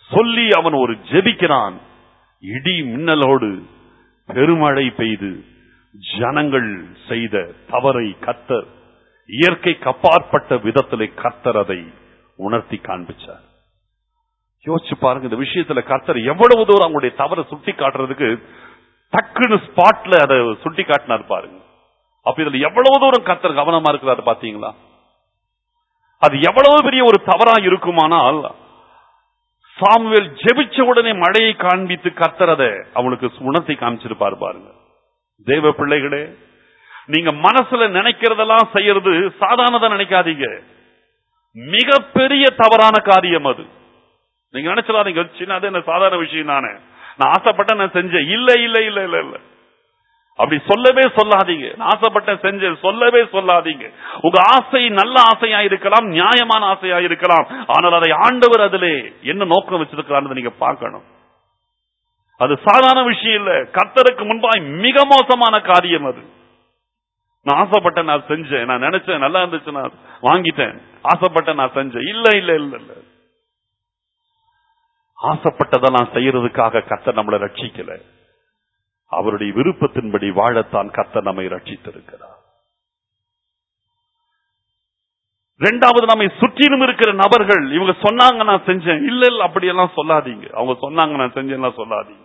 சொல்லி அவன் ஒரு ஜெபிக்கிறான் இடி மின்னலோடு பெருமழை பெய்து ஜனங்கள் செய்த தவறை கத்தர் இயற்கை கப்பாற்பட்ட விதத்திலே கத்தர் அதை உணர்த்தி காண்பிச்சார் யோசிச்சு பாருங்க இந்த விஷயத்துல கர்த்தர் எவ்வளவு தூரம் அவங்களுடைய தவறை சுட்டி காட்டுறதுக்கு டக்குன்னு ஸ்பாட்ல அதை சுட்டி காட்டினார் பாருங்க அப்ப இதுல எவ்வளவு தூரம் கர்த்தர் கவனமா இருக்கிறாரு பாத்தீங்களா அது எவ்வளவு பெரிய ஒரு தவறா இருக்குமானால் சாமுவேல் ஜெபிச்ச உடனே மழையை காண்பித்து கர்த்தர் அதை அவனுக்கு உணர்த்தி காமிச்சிருப்பார் பாருங்க தேவ பிள்ளைகளே நீங்க மனசுல நினைக்கிறதெல்லாம் செய்யறது சாதாரணதா நினைக்காதீங்க மிகப்பெரிய தவறான காரியம் அது நீங்க நினைச்சலாதீங்க சின்ன அது என்ன சாதாரண விஷயம் தானே நான் ஆசைப்பட்டேன் நான் செஞ்சேன் இல்ல இல்ல இல்ல இல்ல இல்ல அப்படி சொல்லவே சொல்லாதீங்க நான் ஆசைப்பட்டேன் செஞ்சேன் சொல்லவே சொல்லாதீங்க உங்க ஆசை நல்ல ஆசையா இருக்கலாம் நியாயமான ஆசையா இருக்கலாம் ஆனால் அதை ஆண்டவர் அதிலே என்ன நோக்கம் வச்சிருக்கிறான்னு நீங்க பார்க்கணும் அது சாதாரண விஷயம் இல்ல கர்த்தருக்கு முன்பாய் மிக மோசமான காரியம் அது நான் ஆசைப்பட்டேன் நான் செஞ்சேன் நான் நினைச்சேன் நல்லா இருந்துச்சு நான் வாங்கிட்டேன் ஆசைப்பட்டேன் நான் செஞ்சேன் இல்ல இல்ல இல்ல இல்ல ஆசைப்பட்டதெல்லாம் செய்யறதுக்காக கர்த்தர் நம்மளை ரட்சிக்கல அவருடைய விருப்பத்தின்படி வாழத்தான் கர்த்தர் நம்மை ரட்சித்திருக்கிறார் ரெண்டாவது நம்மை சுற்றிலும் இருக்கிற நபர்கள் இவங்க சொன்னாங்க நான் செஞ்சேன் இல்ல இல்ல அப்படியெல்லாம் சொல்லாதீங்க அவங்க சொன்னாங்க நான் செஞ்சேன்னா சொல்லாதீங்க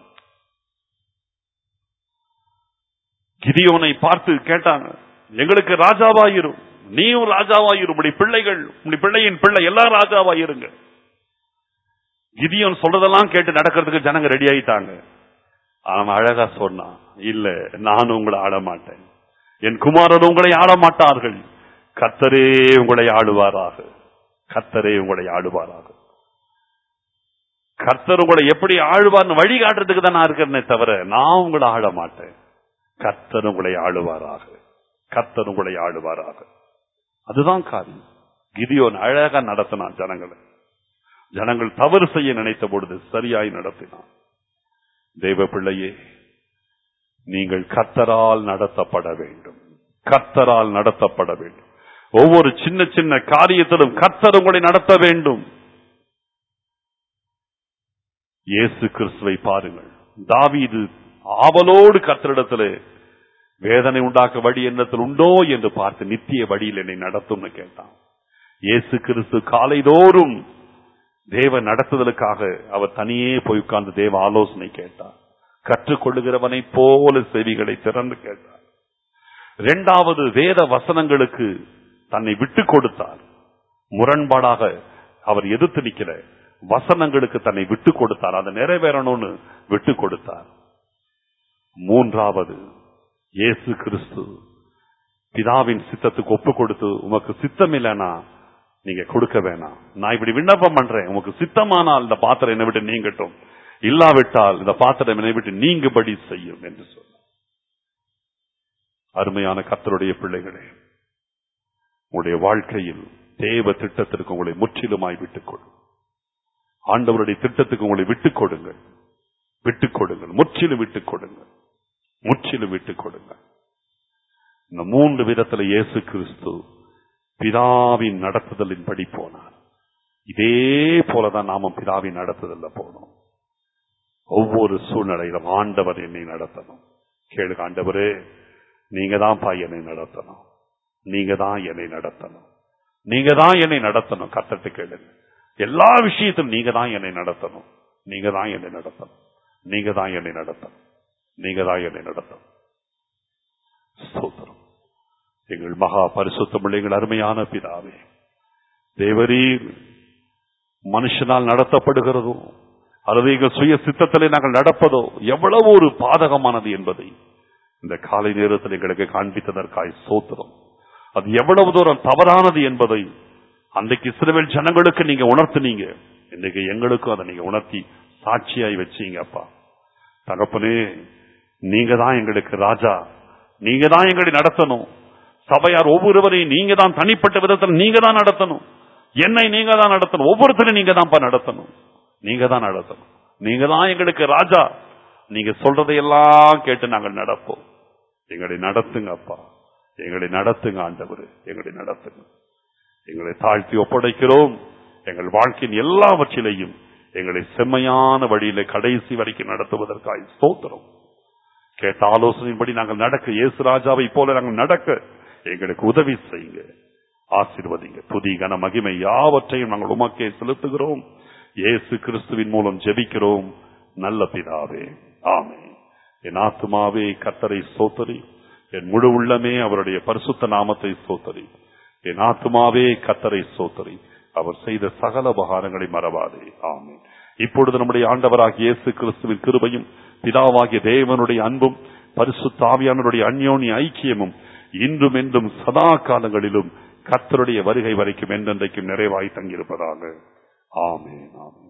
கிதியோனை பார்த்து கேட்டாங்க எங்களுக்கு ராஜாவாயிரும் நீயும் ராஜாவாயிரும் உடைய பிள்ளைகள் உடைய பிள்ளையின் பிள்ளை எல்லாம் ராஜாவாயிருங்க கிதியோன் சொல்றதெல்லாம் கேட்டு நடக்கிறதுக்கு ஜனங்க ரெடி ஆயிட்டாங்க அவன் அழகா சொன்னான் இல்ல நான் உங்களை ஆட மாட்டேன் என் குமாரர் உங்களை ஆட மாட்டார்கள் கத்தரே உங்களை ஆடுவாராக கத்தரே உங்களை ஆடுவாராக கர்த்தர் உங்களை எப்படி ஆழ்வார்னு வழி காட்டுறதுக்கு தான் நான் இருக்கிறேனே தவிர நான் உங்களை ஆட மாட்டேன் கர்த்தர் உங்களை ஆளுவாராக கர்த்தர் உங்களை ஆளுவாராக அதுதான் காரியம் கிதியோன் அழகா நடத்தினான் ஜனங்களை ஜனங்கள் தவறு செய்ய நினைத்த பொழுது சரியாய் நடத்தினான் தெய்வ பிள்ளையே நீங்கள் கர்த்தரால் நடத்தப்பட வேண்டும் கர்த்தரால் நடத்தப்பட வேண்டும் ஒவ்வொரு சின்ன சின்ன காரியத்திலும் கர்த்தர் உங்களை நடத்த வேண்டும் இயேசு கிறிஸ்துவை பாருங்கள் தாவீது ஆவலோடு கர்த்தரிடத்திலே வேதனை உண்டாக்க வழி என்னத்தில் உண்டோ என்று பார்த்து நித்திய வழியில் என்னை நடத்தும்னு கேட்டான் இயேசு கிறிஸ்து காலைதோறும் தேவ நடத்துதலுக்காக அவர் தனியே போய் உட்கார்ந்து தேவ ஆலோசனை கேட்டார் கற்றுக்கொள்ளுகிறவனை போல செவிகளை திறந்து கேட்டார் இரண்டாவது வேத வசனங்களுக்கு தன்னை விட்டு கொடுத்தார் முரண்பாடாக அவர் எதிர்த்து நிக்கிற வசனங்களுக்கு தன்னை விட்டு கொடுத்தார் அதை நிறைவேறணும்னு விட்டு கொடுத்தார் மூன்றாவது இயேசு கிறிஸ்து பிதாவின் சித்தத்துக்கு ஒப்பு கொடுத்து உமக்கு சித்தம் இல்லைனா நீங்க கொடுக்க வேணாம் நான் இப்படி விண்ணப்பம் பண்றேன் உமக்கு சித்தமானால் இந்த பாத்திரம் என்னை விட்டு நீங்கட்டும் இல்லாவிட்டால் இந்த பாத்திரம் என்னை விட்டு நீங்குபடி செய்யும் என்று சொன்னார் அருமையான கர்த்தருடைய பிள்ளைகளே உங்களுடைய வாழ்க்கையில் தேவ திட்டத்திற்கு உங்களை முற்றிலுமாய் விட்டுக் கொடு ஆண்டவருடைய திட்டத்துக்கு உங்களை விட்டுக் கொடுங்கள் விட்டுக் கொடுங்கள் முற்றிலும் விட்டுக் கொடுங்கள் முற்றிலும் விட்டுக் கொடுங்கள் இந்த மூன்று விதத்துல இயேசு கிறிஸ்து பிதாவின் நடத்துதலின் படி போனார் இதே போலதான் நாம பிதாவின் நடத்துதல்ல போனோம் ஒவ்வொரு சூழ்நிலையிலும் ஆண்டவர் என்னை நடத்தணும் கேளுங்க ஆண்டவரே நீங்க தான் பா என்னை நடத்தணும் நீங்க தான் என்னை நடத்தணும் நீங்க தான் என்னை நடத்தணும் கத்தட்டு கேளுங்க எல்லா விஷயத்திலும் நீங்க தான் என்னை நடத்தணும் நீங்க தான் என்னை நடத்தணும் நீங்க தான் என்னை நடத்தணும் நீங்க தான் என்னை நடத்தணும் ஸ்தோத்திரம் எங்கள் மகா பரிசுத்தமுள்ள எங்கள் அருமையான பிதாவே தேவரீர் மனுஷனால் நடத்தப்படுகிறதோ அல்லது எங்கள் சுய சித்தத்திலே நாங்கள் நடப்பதோ எவ்வளவு ஒரு பாதகமானது என்பதை இந்த காலை நேரத்தில் எங்களுக்கு காண்பித்ததற்காய் சோத்திரம் அது எவ்வளவு தூரம் தவறானது என்பதை அன்றைக்கு இஸ்ரவேல் ஜனங்களுக்கு நீங்க உணர்த்தினீங்க இன்னைக்கு எங்களுக்கும் அதை நீங்க உணர்த்தி சாட்சியாய் வச்சீங்க அப்பா தகப்பனே நீங்க தான் எங்களுக்கு ராஜா நீங்க தான் எங்களை நடத்தணும் சபையார் ஒவ்வொருவரையும் நீங்க தான் தனிப்பட்ட விதத்தில் நீங்க தான் நடத்தணும் என்னை நீங்க தான் நடத்தணும் ஒவ்வொருத்தரையும் நீங்க தான் நடத்தணும் நீங்க தான் நடத்தணும் நீங்க தான் எங்களுக்கு ராஜா நீங்க சொல்றதையெல்லாம் கேட்டு நாங்கள் நடப்போம் எங்களை நடத்துங்க அப்பா எங்களை நடத்துங்க ஆண்டவர் எங்களை நடத்துங்க எங்களை தாழ்த்தி ஒப்படைக்கிறோம் எங்கள் வாழ்க்கையின் எல்லாவற்றிலையும் எங்களை செம்மையான வழியில கடைசி வரைக்கும் நடத்துவதற்காக ஸ்தோத்திரம் கேட்ட ஆலோசனையின்படி நாங்கள் நடக்க இயேசு ராஜாவை போல நாங்கள் நடக்க எங்களுக்கு உதவி செய்யுங்க ஆசீர்வதிங்க துதி கன மகிமை யாவற்றையும் நாங்கள் உமக்கே செலுத்துகிறோம் இயேசு கிறிஸ்துவின் மூலம் ஜெபிக்கிறோம் நல்ல பிதாவே ஆமே என் ஆத்துமாவே கத்தரை சோத்தரி என் முழு உள்ளமே அவருடைய பரிசுத்த நாமத்தை சோத்தரி என் ஆத்துமாவே கத்தரை சோத்தரி அவர் செய்த சகல உபகாரங்களை மறவாதே ஆமே இப்பொழுது நம்முடைய ஆண்டவராகிய இயேசு கிறிஸ்துவின் கிருபையும் பிதாவாகிய தேவனுடைய அன்பும் பரிசுத்த ஆவியானவருடைய அந்யோன்ய ஐக்கியமும் இன்றும் என்றும் சதா காலங்களிலும் கர்த்தருடைய வருகை வரைக்கும் என்றென்றைக்கும் நிறைவாய் தங்கியிருப்பதாக ஆமென் ஆமென்